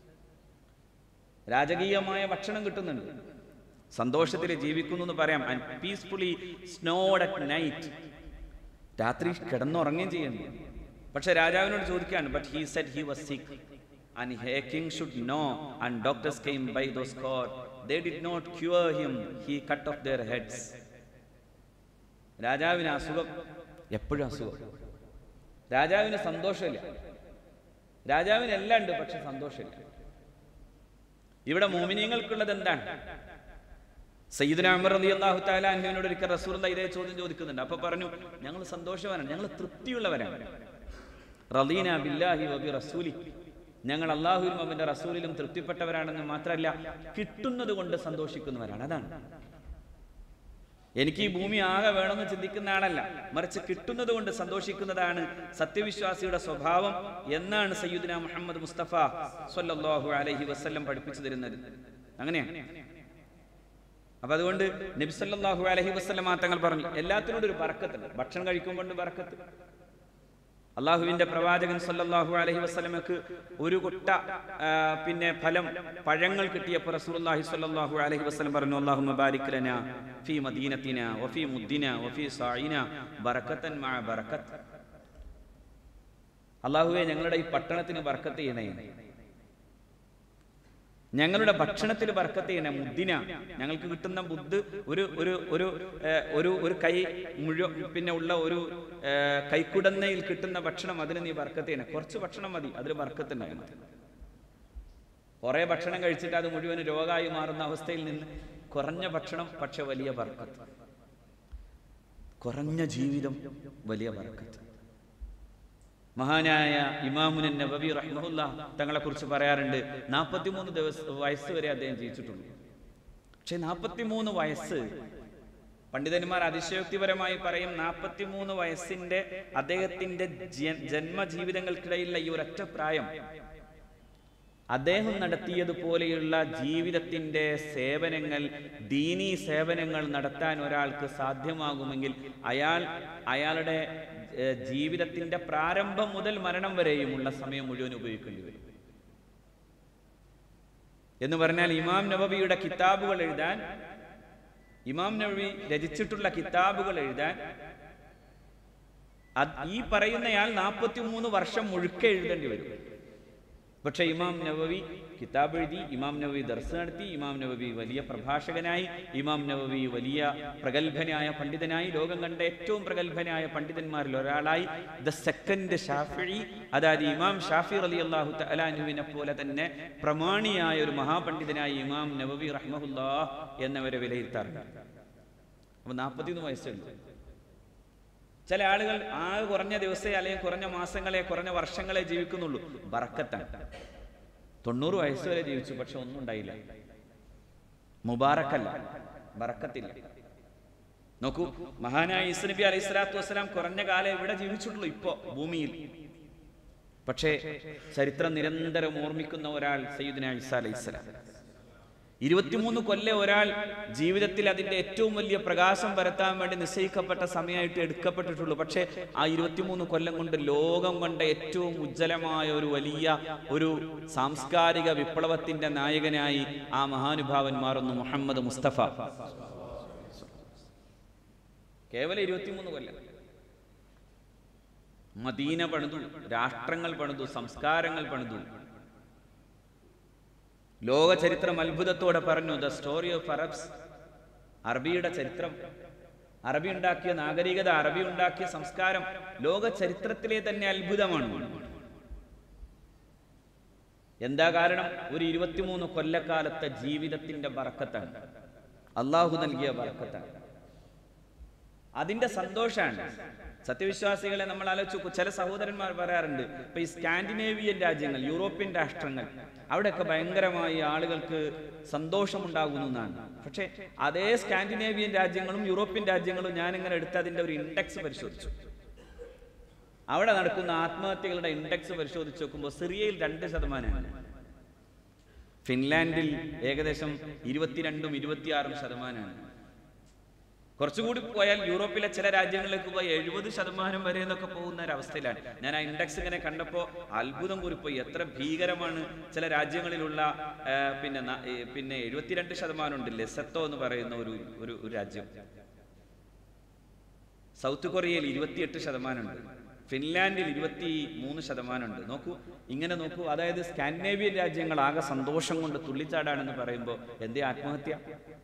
രാജകീയമായ ഭക്ഷണം കിട്ടുന്നുണ്ട് സന്തോഷത്തിൽ ജീവിക്കുന്നു എന്ന് പറയാം and peacefully snored at night രാത്രി കിടന്നുറങ്ങുകയും ചെയ്യുന്നു പക്ഷെ രാജാവിനോട് ചോദിക്കുകയാണ് but he said he was sick and hey king should know and doctors came by those core they did not cure him he cut off their heads രാജാവിന് അസുഖം എപ്പോഴും അസുഖം രാജാവിന് സന്തോഷമില്ല രാജാവിന് എല്ലാം ഉണ്ട് പക്ഷെ സന്തോഷമില്ല ഇവിടെ മോമിനിയങ്ങൾക്കുള്ളത് എന്താണ് സയ്യിദുന അമർ അലി അള്ളാഹു താല അൻഹുവിനോട് ഒരിക്കൽ റസൂൽ ഇതേ ചോദ്യം ചോദിക്കുന്നുണ്ട് അപ്പൊ പറഞ്ഞു ഞങ്ങൾ സന്തോഷവാനാണ് ഞങ്ങൾ തൃപ്തിയുള്ളവരാണ് റദീന ബില്ലാഹി വബി റസൂലി ഞങ്ങൾ അള്ളാഹുവിലും അവന്റെ റസൂലിലും തൃപ്തിപ്പെട്ടവരാണെന്ന് മാത്രമല്ല കിട്ടുന്നത് കൊണ്ട് സന്തോഷിക്കുന്നവരാണ് അതാണ് എനിക്ക് ഈ ഭൂമി ആകെ വേണമെന്ന് ചിന്തിക്കുന്ന ആളല്ല മറിച്ച് കിട്ടുന്നത് കൊണ്ട് സന്തോഷിക്കുന്നതാണ് സത്യവിശ്വാസിയുടെ സ്വഭാവം എന്നാണ് സയ്യിദ്ന മുഹമ്മദ് മുസ്തഫ സ്വല്ലല്ലാഹു അലൈഹി വസല്ലം പഠിപ്പിച്ചു തരുന്നത് അങ്ങനെയാണ് അപ്പൊ അതുകൊണ്ട് നബി സല്ലല്ലാഹു അലൈഹി വസല്ലം തങ്ങൾ പറഞ്ഞു എല്ലാത്തിനോടും ഒരു ബറക്കത്തുണ്ട് ഭക്ഷണം കഴിക്കുമ്പോൾ ബറക്കത്ത് അള്ളാഹുവിന്റെ പ്രവാചകൻ സല്ലല്ലാഹു അലൈഹി വസല്ലമക്ക് ഒരു കൊട്ട ആ, പിന്നെ ഫലം പഴങ്ങൾ കിട്ടിയപ്പോൾ റസൂലുള്ളാഹി സ്വല്ലല്ലാഹു അലൈഹി വസല്ലം പറഞ്ഞു അല്ലാഹുമ്മ ബാരിക് ലനാ ഫീ മദീനത്തിന വഫീ മുദ്ദിന വഫീ സായിന ബറക്കത്തൻ മഅ ബറക്കത്ത് അള്ളാഹുവെ ഞങ്ങളുടെ ഈ പട്ടണത്തിന് ബർക്കത്ത് ചെയ്യണേ ഞങ്ങളുടെ ഭക്ഷണത്തിൽ ബർക്കത്ത് ചെയ്യണേ മുദ്ദിന ഞങ്ങൾക്ക് കിട്ടുന്ന ബുദ്ധ് ഒരു ഒരു ഒരു ഏഹ്, ഒരു ഒരു കൈ മുഴുവൻ പിന്നെ ഉള്ള ഒരു ഏഹ്, കൈക്കുടന്നയിൽ കിട്ടുന്ന ഭക്ഷണം അതിന് നീ ബർക്കത്ത് ചെയ്യണേ കുറച്ച് ഭക്ഷണം മതി അതിൽ ബർക്കത്ത് ഉണ്ടായിരുന്നു കുറെ ഭക്ഷണം കഴിച്ചിട്ട് അത് മുഴുവൻ രോഗമായി മാറുന്ന അവസ്ഥയിൽ നിന്ന് കുറഞ്ഞ ഭക്ഷണം പക്ഷെ വലിയ ബർക്കത്ത് കുറഞ്ഞ ജീവിതം വലിയ ബർക്കത്ത് മഹാനായ ഇമാമുൻ നബവി റഹ്മുല്ല തങ്ങളെ കുറിച്ച് പറയാറുണ്ട് നാൽപ്പത്തിമൂന്ന് ദിവസം വയസ്സ് വരെ അദ്ദേഹം ജീവിച്ചിട്ടുള്ളൂ പക്ഷെ നാൽപ്പത്തിമൂന്ന് വയസ്സ് പണ്ഡിതന്മാർ അതിശയോക്തിപരമായി പറയും നാൽപ്പത്തിമൂന്ന് വയസ്സിന്റെ അദ്ദേഹത്തിന്റെ ജ- ജന്മജീവിതങ്ങൾക്കിടയിലുള്ള ഈ ഒരൊറ്റ പ്രായം അദ്ദേഹം നടത്തിയതുപോലെയുള്ള ജീവിതത്തിന്റെ സേവനങ്ങൾ ദീനീ സേവനങ്ങൾ നടത്താൻ ഒരാൾക്ക് സാധ്യമാകുമെങ്കിൽ അയാൾ അയാളുടെ ഏഹ്, ജീവിതത്തിന്റെ പ്രാരംഭം മുതൽ മരണം വരെയുമുള്ള സമയം മുഴുവൻ ഉപയോഗിക്കേണ്ടി വരും എന്ന് പറഞ്ഞാൽ ഇമാം നബവിയുടെ കിതാബുകൾ എഴുതാൻ ഇമാം നബവി രചിച്ചിട്ടുള്ള കിതാബുകൾ എഴുതാൻ അത് ഈ പറയുന്നയാൾ നാൽപ്പത്തി മൂന്ന് വർഷം മുഴുക്കെ എഴുതേണ്ടി വരും പക്ഷേ ഇമാം നവവി കിതാബ് എഴുതി ഇമാം നവവി ദർസ് നടത്തി ഇമാം നവവി വലിയ പ്രഭാഷകനായി ഇമാം നവവി വലിയ പ്രഗത്ഭനായ പണ്ഡിതനായി ലോകം കണ്ട ഏറ്റവും പ്രഗത്ഭനായ പണ്ഡിതന്മാരിൽ ഒരാളായി ദ സെക്കൻഡ് ഷാഫി അതായത് ഇമാം ഷാഫി അലി അള്ളാഹു തലാനുവിനെ പോലെ തന്നെ പ്രമാണിയായ ഒരു മഹാപണ്ഡിതനായി ഇമാം നവവി റഹ്മഹുല്ലാ എന്നവരെ വിലയിരുത്താറുണ്ട് അപ്പൊ നാൽപ്പത്തിയൊന്ന് വയസ്സുണ്ട് ചില ആളുകൾ ആകെ കുറഞ്ഞ ദിവസേ അല്ലെങ്കിൽ കുറഞ്ഞ മാസങ്ങളെ കുറഞ്ഞ വർഷങ്ങളെ ജീവിക്കുന്നുള്ളൂ ബറക്കത്താണ് തൊണ്ണൂറ് വയസ്സ് വരെ ജീവിച്ചു പക്ഷെ ഒന്നും ഉണ്ടായില്ല മുബാറക്കല്ല ബറക്കത്തില്ല നോക്കൂ മഹാനായ ഇസ് നബി അലൈഹി സ്വലാത്തു വസ്സലാം കുറഞ്ഞ കാലം ഇവിടെ ജീവിച്ചിട്ടുള്ളൂ ഇപ്പോ ഭൂമിയിൽ പക്ഷേ ചരിത്രം നിരന്തരം ഓർമ്മിക്കുന്ന ഒരാൾ സയ്യിദ്ന ഇസ അലൈഹി സ്വലാം ഇരുപത്തിമൂന്ന് കൊല്ലം ഒരാൾ ജീവിതത്തിൽ അതിന്റെ ഏറ്റവും വലിയ പ്രകാശം പരത്താൻ വേണ്ടി നിശ്ചയിക്കപ്പെട്ട സമയമായിട്ട് എടുക്കപ്പെട്ടിട്ടുള്ളൂ പക്ഷേ ആ ഇരുപത്തിമൂന്ന് കൊല്ലം കൊണ്ട് ലോകം കണ്ട ഏറ്റവും ഉജ്ജ്വലമായ ഒരു വലിയ ഒരു സാംസ്കാരിക വിപ്ലവത്തിന്റെ നായകനായി ആ മഹാനുഭാവൻ മാറുന്നു മുഹമ്മദ് മുസ്തഫ കേവലം ഇരുപത്തിമൂന്ന് കൊല്ലം മദീന പണിതു രാഷ്ട്രങ്ങൾ പണിതു സംസ്കാരങ്ങൾ പണിതു ലോക ചരിത്രം അത്ഭുതത്തോടെ പറഞ്ഞു ദ സ്റ്റോറി ഓഫ് അറബ്സ് അറബിയുടെ ചരിത്രം അറബി ഉണ്ടാക്കിയ നാഗരികത അറബി ഉണ്ടാക്കിയ സംസ്കാരം ലോക ചരിത്രത്തിലെ തന്നെ അത്ഭുതമാണ് എന്താ കാരണം ഒരു ഇരുപത്തിമൂന്ന് കൊല്ലക്കാലത്തെ ജീവിതത്തിന്റെ ബറക്കത്താണ് അള്ളാഹു നൽകിയ ബറക്കത്താണ് അതിന്റെ സന്തോഷമാണ് സത്യവിശ്വാസികളെ നമ്മൾ ആലോചിച്ച് നോക്കൂ. ചില സഹോദരന്മാർ പറയാറുണ്ട് ഇപ്പൊ ഈ സ്കാൻഡിനേവിയൻ രാജ്യങ്ങൾ യൂറോപ്യൻ രാഷ്ട്രങ്ങൾ അവിടെയൊക്കെ ഭയങ്കരമായി ആളുകൾക്ക് സന്തോഷമുണ്ടാകുന്നു എന്നാണ് പക്ഷേ അതേ സ്കാൻഡിനേവിയൻ രാജ്യങ്ങളും യൂറോപ്യൻ രാജ്യങ്ങളും ഞാനിങ്ങനെ എടുത്ത് അതിന്റെ ഒരു ഇൻഡെക്സ് പരിശോധിച്ചു അവിടെ നടക്കുന്ന ആത്മഹത്യകളുടെ ഇൻഡെക്സ് പരിശോധിച്ച് നോക്കുമ്പോൾ സിറിയയിൽ രണ്ട് ശതമാനമാണ് ഫിൻലാൻഡിൽ ഏകദേശം ഇരുപത്തിരണ്ടും ഇരുപത്തിയാറും ശതമാനമാണ് കുറച്ചുകൂടി പോയാൽ യൂറോപ്പിലെ ചില രാജ്യങ്ങളിലേക്ക് പോയി എഴുപത് ശതമാനം വരെ എന്നൊക്കെ പോകുന്ന ഒരവസ്ഥയിലാണ് ഞാൻ ആ ഇൻഡെക്സ് ഇങ്ങനെ കണ്ടപ്പോൾ അത്ഭുതം കൂടിപ്പോയി എത്ര ഭീകരമാണ് ചില രാജ്യങ്ങളിലുള്ള ആ, പിന്നെ ന- ഈ, പിന്നെ എഴുപത്തിരണ്ട് ശതമാനം ഉണ്ട് ലെസത്തോ എന്ന് പറയുന്ന ഒരു ഒരു ഒരു രാജ്യം സൗത്ത് കൊറിയയിൽ ഇരുപത്തിയെട്ട് ശതമാനമുണ്ട് ഫിൻലാൻഡിൽ ഇരുപത്തി മൂന്ന് ശതമാനമുണ്ട് നോക്കൂ ഇങ്ങനെ നോക്കൂ അതായത് സ്കാൻഡിനേവിയൻ രാജ്യങ്ങൾ ആകെ സന്തോഷം കൊണ്ട് തുള്ളിച്ചാടാണെന്ന് പറയുമ്പോൾ എന്തേ ആത്മഹത്യ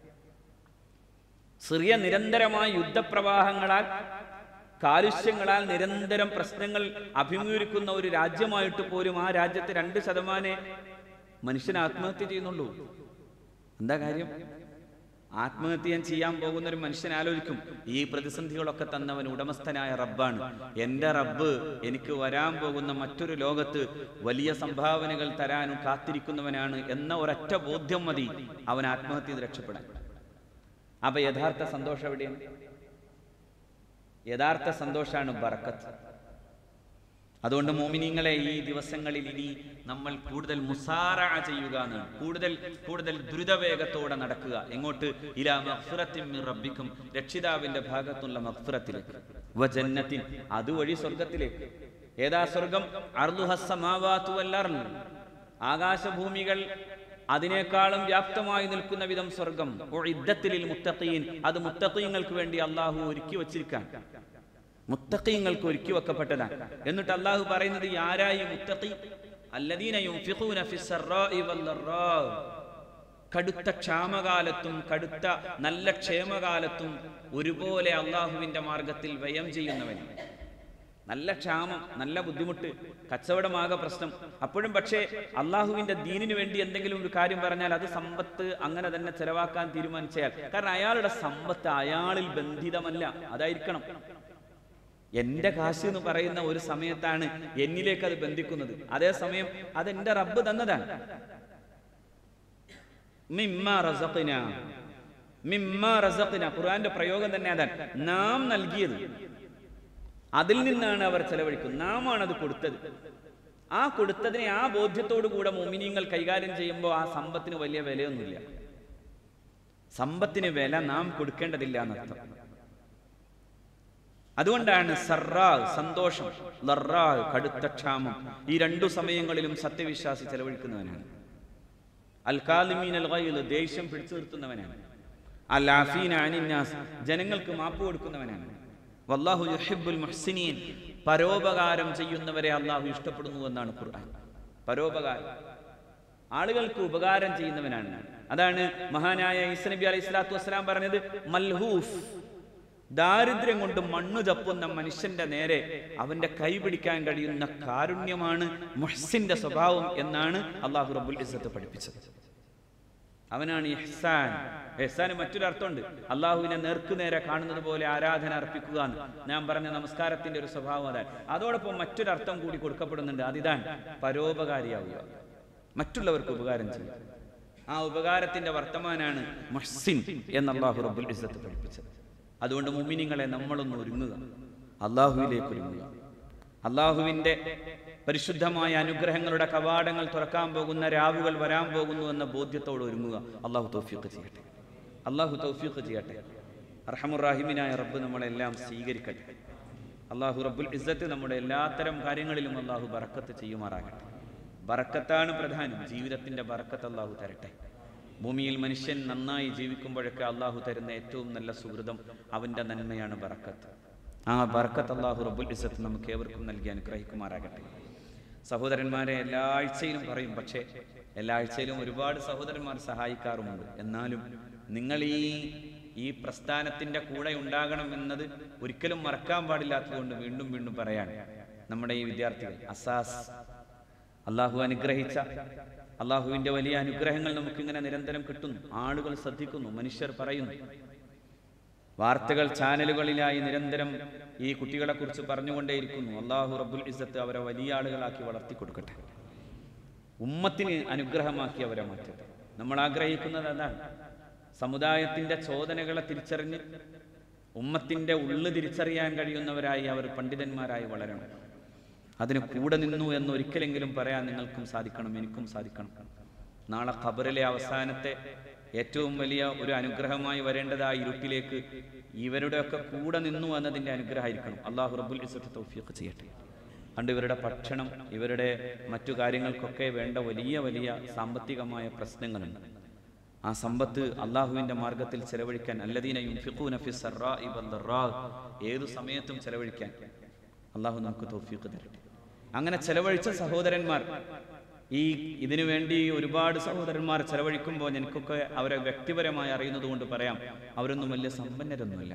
സിറിയ നിരന്തരമായ യുദ്ധപ്രവാഹങ്ങളാൽ കാലുഷ്യങ്ങളാൽ നിരന്തരം പ്രശ്നങ്ങൾ അഭിമുഖീകരിക്കുന്ന ഒരു രാജ്യമായിട്ട് പോലും ആ രാജ്യത്തെ രണ്ട് ശതമാനേ മനുഷ്യൻ ആത്മഹത്യ ചെയ്യുന്നുള്ളൂ എന്താ കാര്യം ആത്മഹത്യ ചെയ്യാൻ പോകുന്ന ഒരു മനുഷ്യൻ ആലോചിക്കും ഈ പ്രതിസന്ധികളൊക്കെ തന്നവൻ ഉടമസ്ഥനായ റബ്ബാണ് എന്റെ റബ്ബ് എനിക്ക് വരാൻ പോകുന്ന മറ്റൊരു ലോകത്ത് വലിയ സംഭാവനകൾ തരാനും കാത്തിരിക്കുന്നവനാണ് എന്ന ഒരൊറ്റ ബോധ്യം മതി അവൻ ആത്മഹത്യ ചെയ്ത് രക്ഷപ്പെടാൻ അപ്പൊ യഥാർത്ഥ സന്തോഷം എവിടെയാണ് യഥാർത്ഥ സന്തോഷമാണ് ബറക്കത്ത് അതുകൊണ്ട് മോമിനിങ്ങളെ ഈ ദിവസങ്ങളിൽ ഇനി നമ്മൾ കൂടുതൽ മുസാറ ചെയ്യുക എന്നാണ് കൂടുതൽ കൂടുതൽ ദ്രുതവേഗത്തോടെ നടക്കുക എങ്ങോട്ട് ഇലാ മഗ്ഫിറത്തിൻ മിൻ റബ്ബിക്കും രക്ഷിതാവിന്റെ ഭാഗത്തുള്ള മഗ്ഫിറത്തിലേക്ക് വജന്നത്തിൻ അതുവഴി സ്വർഗത്തിലേക്ക് ഏതാ സ്വർഗം അർദുഹസ്സമാവാതു വല്ലർന്ന് ആകാശഭൂമികൾ അതിനേക്കാളും വ്യാപ്തമായി നിൽക്കുന്ന വിധം സ്വർഗം ഇദ്ദത്തിൽ മുത്തഖീൻ അത് മുത്തഖീങ്ങൾക്ക് വേണ്ടി അള്ളാഹു ഒരുക്കി വച്ചിരിക്കാൻ മുത്തഖീങ്ങൾക്ക് ഒരുക്കി വെക്കപ്പെട്ടതാണ് എന്നിട്ട് അള്ളാഹു പറയുന്നത് ഈ ആരായി മുത്തഖി അല്ലദീന യുൻഫിഖൂന ഫിസ്സറാഇ വല്ലറാ കടുത്ത ക്ഷാമകാലത്തും കടുത്ത നല്ല ക്ഷേമകാലത്തും ഒരുപോലെ അള്ളാഹുവിന്റെ മാർഗത്തിൽ വ്യയം ചെയ്യുന്നവൻ നല്ല ക്ഷാമം നല്ല ബുദ്ധിമുട്ട് കച്ചവടമാകെ പ്രശ്നം അപ്പോഴും പക്ഷേ അള്ളാഹുവിന്റെ ദീനിനു വേണ്ടി എന്തെങ്കിലും ഒരു കാര്യം പറഞ്ഞാൽ അത് സമ്പത്ത് അങ്ങനെ തന്നെ ചെലവാക്കാൻ തീരുമാനിച്ചാൽ കാരണം അയാളുടെ സമ്പത്ത് അയാളിൽ ബന്ധിതമല്ല അതായിരിക്കണം എന്റെ കാശ് എന്ന് പറയുന്ന ഒരു സമയത്താണ് എന്നിലേക്ക് അത് ബന്ധിക്കുന്നത് അതേസമയം അത് എന്റെ റബ്ബ് തന്നതാണ് മിമ്മ റസഖ്ന മിമ്മ റസഖ്ന ഖുർആന്റെ പ്രയോഗം തന്നെ അതാണ് നാം നൽകിയത് അതിൽ നിന്നാണ് അവർ ചെലവഴിക്കുന്നത് നാമാണ് അത് കൊടുത്തത് ആ കൊടുത്തതിനെ ആ ബോധ്യത്തോടു കൂടെ മോമിനിയങ്ങൾ കൈകാര്യം ചെയ്യുമ്പോൾ ആ സമ്പത്തിന് വലിയ വിലയൊന്നുമില്ല സമ്പത്തിന് വില നാം കൊടുക്കേണ്ടതില്ല എന്നർത്ഥം അതുകൊണ്ടാണ് സറാ സന്തോഷം ലറാ കടുത്ത ക്ഷാമം ഈ രണ്ടു സമയങ്ങളിലും സത്യവിശ്വാസി ചെലവഴിക്കുന്നവനാണ് അൽ കാലിമീൻ അൽ ഗൈദ് ദേഷ്യം പിടിച്ചു നിർത്തുന്നവനാണ് അൽ ആഫീന അനിന്നാസ് ജനങ്ങൾക്ക് മാപ്പ് കൊടുക്കുന്നവനാണ് വല്ലാഹു യുഹിബ്ബുൽ മുഹ്സിനീൻ പരോപകാരം ചെയ്യുന്നവരെ അള്ളാഹു ഇഷ്ടപ്പെടുന്നു എന്നാണ് ഖുർആൻ പരോപകാരം ആളുകൾക്ക് ഉപകാരം ചെയ്യുന്നവനാണ് അതാണ് മഹാനായ ഈസ നബി അലൈഹി സ്വലാത്തു വസ്സലാം പറഞ്ഞത് മൽഹൂഫ് ദാരിദ്ര്യം കൊണ്ട് മണ്ണു ചപ്പുന്ന മനുഷ്യന്റെ നേരെ അവന്റെ കൈ പിടിക്കാൻ കഴിയുന്ന കാരുണ്യമാണ് മുഹ്സിന്റെ സ്വഭാവം എന്നാണ് അള്ളാഹു റബ്ബുൽ ഇസ്സത്ത് പഠിപ്പിച്ചത് അവനാണ് ഇഹ്സാൻ ഇഹ്സാന് മറ്റൊരു അർത്ഥമുണ്ട് അള്ളാഹുവിനെ നേർക്കുനേരെ കാണുന്നത് പോലെ ആരാധന അർപ്പിക്കുക എന്ന് ഞാൻ പറഞ്ഞ നമസ്കാരത്തിന്റെ ഒരു സ്വഭാവം അതാണ് അതോടൊപ്പം മറ്റൊരു അർത്ഥം കൂടി കൊടുക്കപ്പെടുന്നുണ്ട് അതിതാണ് പരോപകാരിയാവുക മറ്റുള്ളവർക്ക് ഉപകാരം ചെയ്യുക ആ ഉപകാരത്തിന്റെ വർത്തമാനാണ് മഹ്സിൻ എന്ന് അള്ളാഹു റബ്ബുൽ ഇസ്സത്ത് പഠിപ്പിച്ചത് അതുകൊണ്ട് മുമിനിങ്ങളെ നമ്മളൊന്ന് ഒരുങ്ങുക അള്ളാഹുവിലേക്ക് ഒരുങ്ങുക അള്ളാഹുവിന്റെ പരിശുദ്ധമായ അനുഗ്രഹങ്ങളുടെ കവാടങ്ങൾ തുറക്കാൻ പോകുന്ന രാവുകൾ വരാൻ പോകുന്നു എന്ന ബോധ്യത്തോട് ഒരുങ്ങുക അള്ളാഹു തൗഫീഖ് ചെയ്യട്ടെ അള്ളാഹു തൗഫീഖ് ചെയ്യട്ടെ അർഹമുറാഹിമിനായ റബ്ബ് നമ്മളെല്ലാം സ്വീകരിക്കട്ടെ അള്ളാഹു റബ്ബുൽ ഇസ്സത്ത് നമ്മുടെ എല്ലാത്തരം കാര്യങ്ങളിലും അള്ളാഹു ബറക്കത്ത് ചെയ്യുമാറാകട്ടെ ബറക്കത്താണ് പ്രധാനം ജീവിതത്തിന്റെ ബറക്കത്ത് അള്ളാഹു തരട്ടെ ഭൂമിയിൽ മനുഷ്യൻ നന്നായി ജീവിക്കുമ്പോഴൊക്കെ അള്ളാഹു തരുന്ന ഏറ്റവും നല്ല സുഹൃതം അവന്റെ നന്മയാണ് ബറക്കത്ത് ആ ബറക്കത്ത് അള്ളാഹു റബ്ബുൽ ഇസ്സത്ത് നമുക്ക് ഏവർക്കും നൽകി അനുഗ്രഹിക്കുമാറാകട്ടെ സഹോദരന്മാരെ എല്ലാ ആഴ്ചയിലും പറയും പക്ഷേ എല്ലാ ആഴ്ചയിലും ഒരുപാട് സഹോദരന്മാർ സഹായിക്കാറുമുണ്ട് എന്നാലും നിങ്ങൾ ഈ ഈ പ്രസ്ഥാനത്തിന്റെ കൂടെ ഉണ്ടാകണം എന്നത് ഒരിക്കലും മറക്കാൻ പാടില്ലാത്തതുകൊണ്ട് വീണ്ടും വീണ്ടും പറയാണ് നമ്മുടെ ഈ വിദ്യാർത്ഥികൾ അസാസ് അള്ളാഹു അനുഗ്രഹിച്ച അള്ളാഹുവിന്റെ വലിയ അനുഗ്രഹങ്ങൾ നമുക്കിങ്ങനെ നിരന്തരം കിട്ടുന്നു ആളുകൾ ശ്രദ്ധിക്കുന്നു മനുഷ്യർ പറയുന്നു വാർത്തകൾ ചാനലുകളിലായി നിരന്തരം ഈ കുട്ടികളെ കുറിച്ച് പറഞ്ഞുകൊണ്ടേയിരിക്കുന്നു അള്ളാഹു റബ്ബുൽ ഇസ്സത്ത് അവരെ വലിയ ആളുകളാക്കി വളർത്തി കൊടുക്കട്ടെ ഉമ്മത്തിന് അനുഗ്രഹമാക്കി അവരെ മാറ്റട്ടെ നമ്മൾ ആഗ്രഹിക്കുന്നത് അതാണ് സമുദായത്തിന്റെ ചോദനകളെ തിരിച്ചറിഞ്ഞ് ഉമ്മത്തിന്റെ ഉള്ളു തിരിച്ചറിയാൻ കഴിയുന്നവരായി അവർ പണ്ഡിതന്മാരായി വളരണം അതിന് കൂടെ നിന്നു എന്ന് ഒരിക്കലെങ്കിലും പറയാൻ നിങ്ങൾക്കും സാധിക്കണം എനിക്കും സാധിക്കണം നാളെ ഖബറിലെ അവസാനത്തെ ഏറ്റവും വലിയ ഒരു അനുഗ്രഹമായി വരേണ്ടത് ആ ഇരുട്ടിലേക്ക് ഇവരുടെയൊക്കെ കൂടെ നിന്നു എന്നതിന്റെ അനുഗ്രഹമായിരിക്കണം അള്ളാഹു റബ്ബുൽ ഇസ്സത്ത് തൗഫീഖ് ചെയ്യട്ടെ അതുകൊണ്ട് ഇവരുടെ ഭക്ഷണം ഇവരുടെ മറ്റു കാര്യങ്ങൾക്കൊക്കെ വേണ്ട വലിയ വലിയ സാമ്പത്തികമായ പ്രശ്നങ്ങളുണ്ട് ആ സമ്പത്ത് അള്ളാഹുവിന്റെ മാർഗത്തിൽ ചെലവഴിക്കാൻ അല്ലദീന യുൻഫിഖൂന ഫി സറാഇ വദ്ദറാ ഏതു സമയത്തും ചെലവഴിക്കാൻ അള്ളാഹു നമുക്ക് തൗഫീഖ് തരട്ടെ അങ്ങനെ ചെലവഴിച്ച സഹോദരന്മാർ ഈ ഇതിനു വേണ്ടി ഒരുപാട് സഹോദരന്മാർ ചെലവഴിക്കുമ്പോൾ എനിക്കൊക്കെ അവരെ വ്യക്തിപരമായി അറിയുന്നത് കൊണ്ട് പറയാം അവരൊന്നും വലിയ സമ്പന്നരൊന്നുമില്ല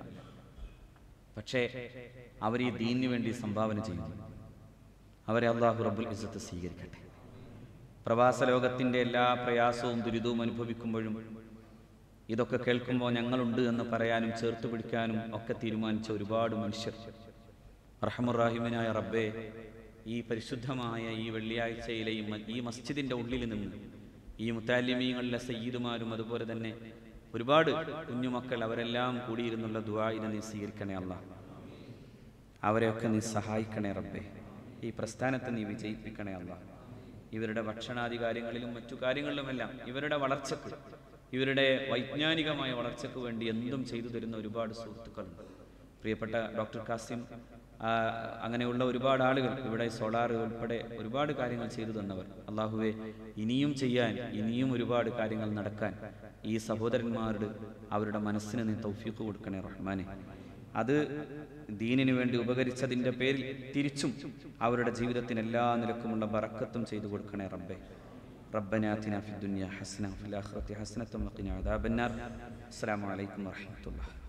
പക്ഷേ അവർ ഈ ദീനിന് വേണ്ടി സംഭാവന ചെയ്യുന്നു അവരെ അള്ളാഹു റബ്ബുൽ ഇസ്സത്ത് സ്വീകരിക്കട്ടെ പ്രവാസ ലോകത്തിന്റെ എല്ലാ പ്രയാസവും ദുരിതവും അനുഭവിക്കുമ്പോഴും ഇതൊക്കെ കേൾക്കുമ്പോൾ ഞങ്ങളുണ്ട് എന്ന് പറയാനും ചേർത്ത് പിടിക്കാനും ഒക്കെ തീരുമാനിച്ച ഒരുപാട് മനുഷ്യർ റഹമുറാഹിമിനായ റബ്ബെ ഈ പരിശുദ്ധമായ ഈ വെള്ളിയാഴ്ചയിലെ ഈ മ- ഈ മസ്ജിദിന്റെ ഉള്ളിൽ നിന്ന് ഈ മുത്താലിമീങ്ങളിലെ സയ്യിദുമാരും അതുപോലെ തന്നെ ഒരുപാട് കുഞ്ഞുമക്കൾ അവരെല്ലാം കൂടിയിരുന്നുള്ള ദുആഇനെ നീ സ്വീകരിക്കണേ അല്ല അവരെയൊക്കെ നീ സഹായിക്കണേ റബ്ബേ ഈ പ്രസ്ഥാനത്തെ നീ വിജയിപ്പിക്കണേ അല്ല ഇവരുടെ ഭക്ഷണാദി കാര്യങ്ങളിലും മറ്റു കാര്യങ്ങളിലുമെല്ലാം ഇവരുടെ വളർച്ചക്ക് ഇവരുടെ വൈജ്ഞാനികമായ വളർച്ചയ്ക്ക് വേണ്ടി എന്തും ചെയ്തു തരുന്ന ഒരുപാട് സുഹൃത്തുക്കളുണ്ട് പ്രിയപ്പെട്ട ഡോക്ടർ കാസിം ആ, അങ്ങനെയുള്ള ഒരുപാട് ആളുകൾ ഇവിടെ സോളാർ ഉൾപ്പെടെ ഒരുപാട് കാര്യങ്ങൾ ചെയ്തു തന്നവർ അള്ളാഹുവെ ഇനിയും ചെയ്യാൻ ഇനിയും ഒരുപാട് കാര്യങ്ങൾ നടക്കാൻ ഈ സഹോദരന്മാരുടെ അവരുടെ മനസ്സിന് നീ തൗഫീഖ് കൊടുക്കണേ റഹ്മാനെ അത് ദീനിനു വേണ്ടി ഉപകരിച്ചതിൻ്റെ പേരിൽ തിരിച്ചും അവരുടെ ജീവിതത്തിന് എല്ലാ നിലക്കുമുള്ള ബറക്കത്തും ചെയ്തു കൊടുക്കണേ റബ്ബെ ربنا آتنا في الدنيا حسنة وفي الآخرة حسنة وقنا عذاب النار السلام عليكم ورحمة الله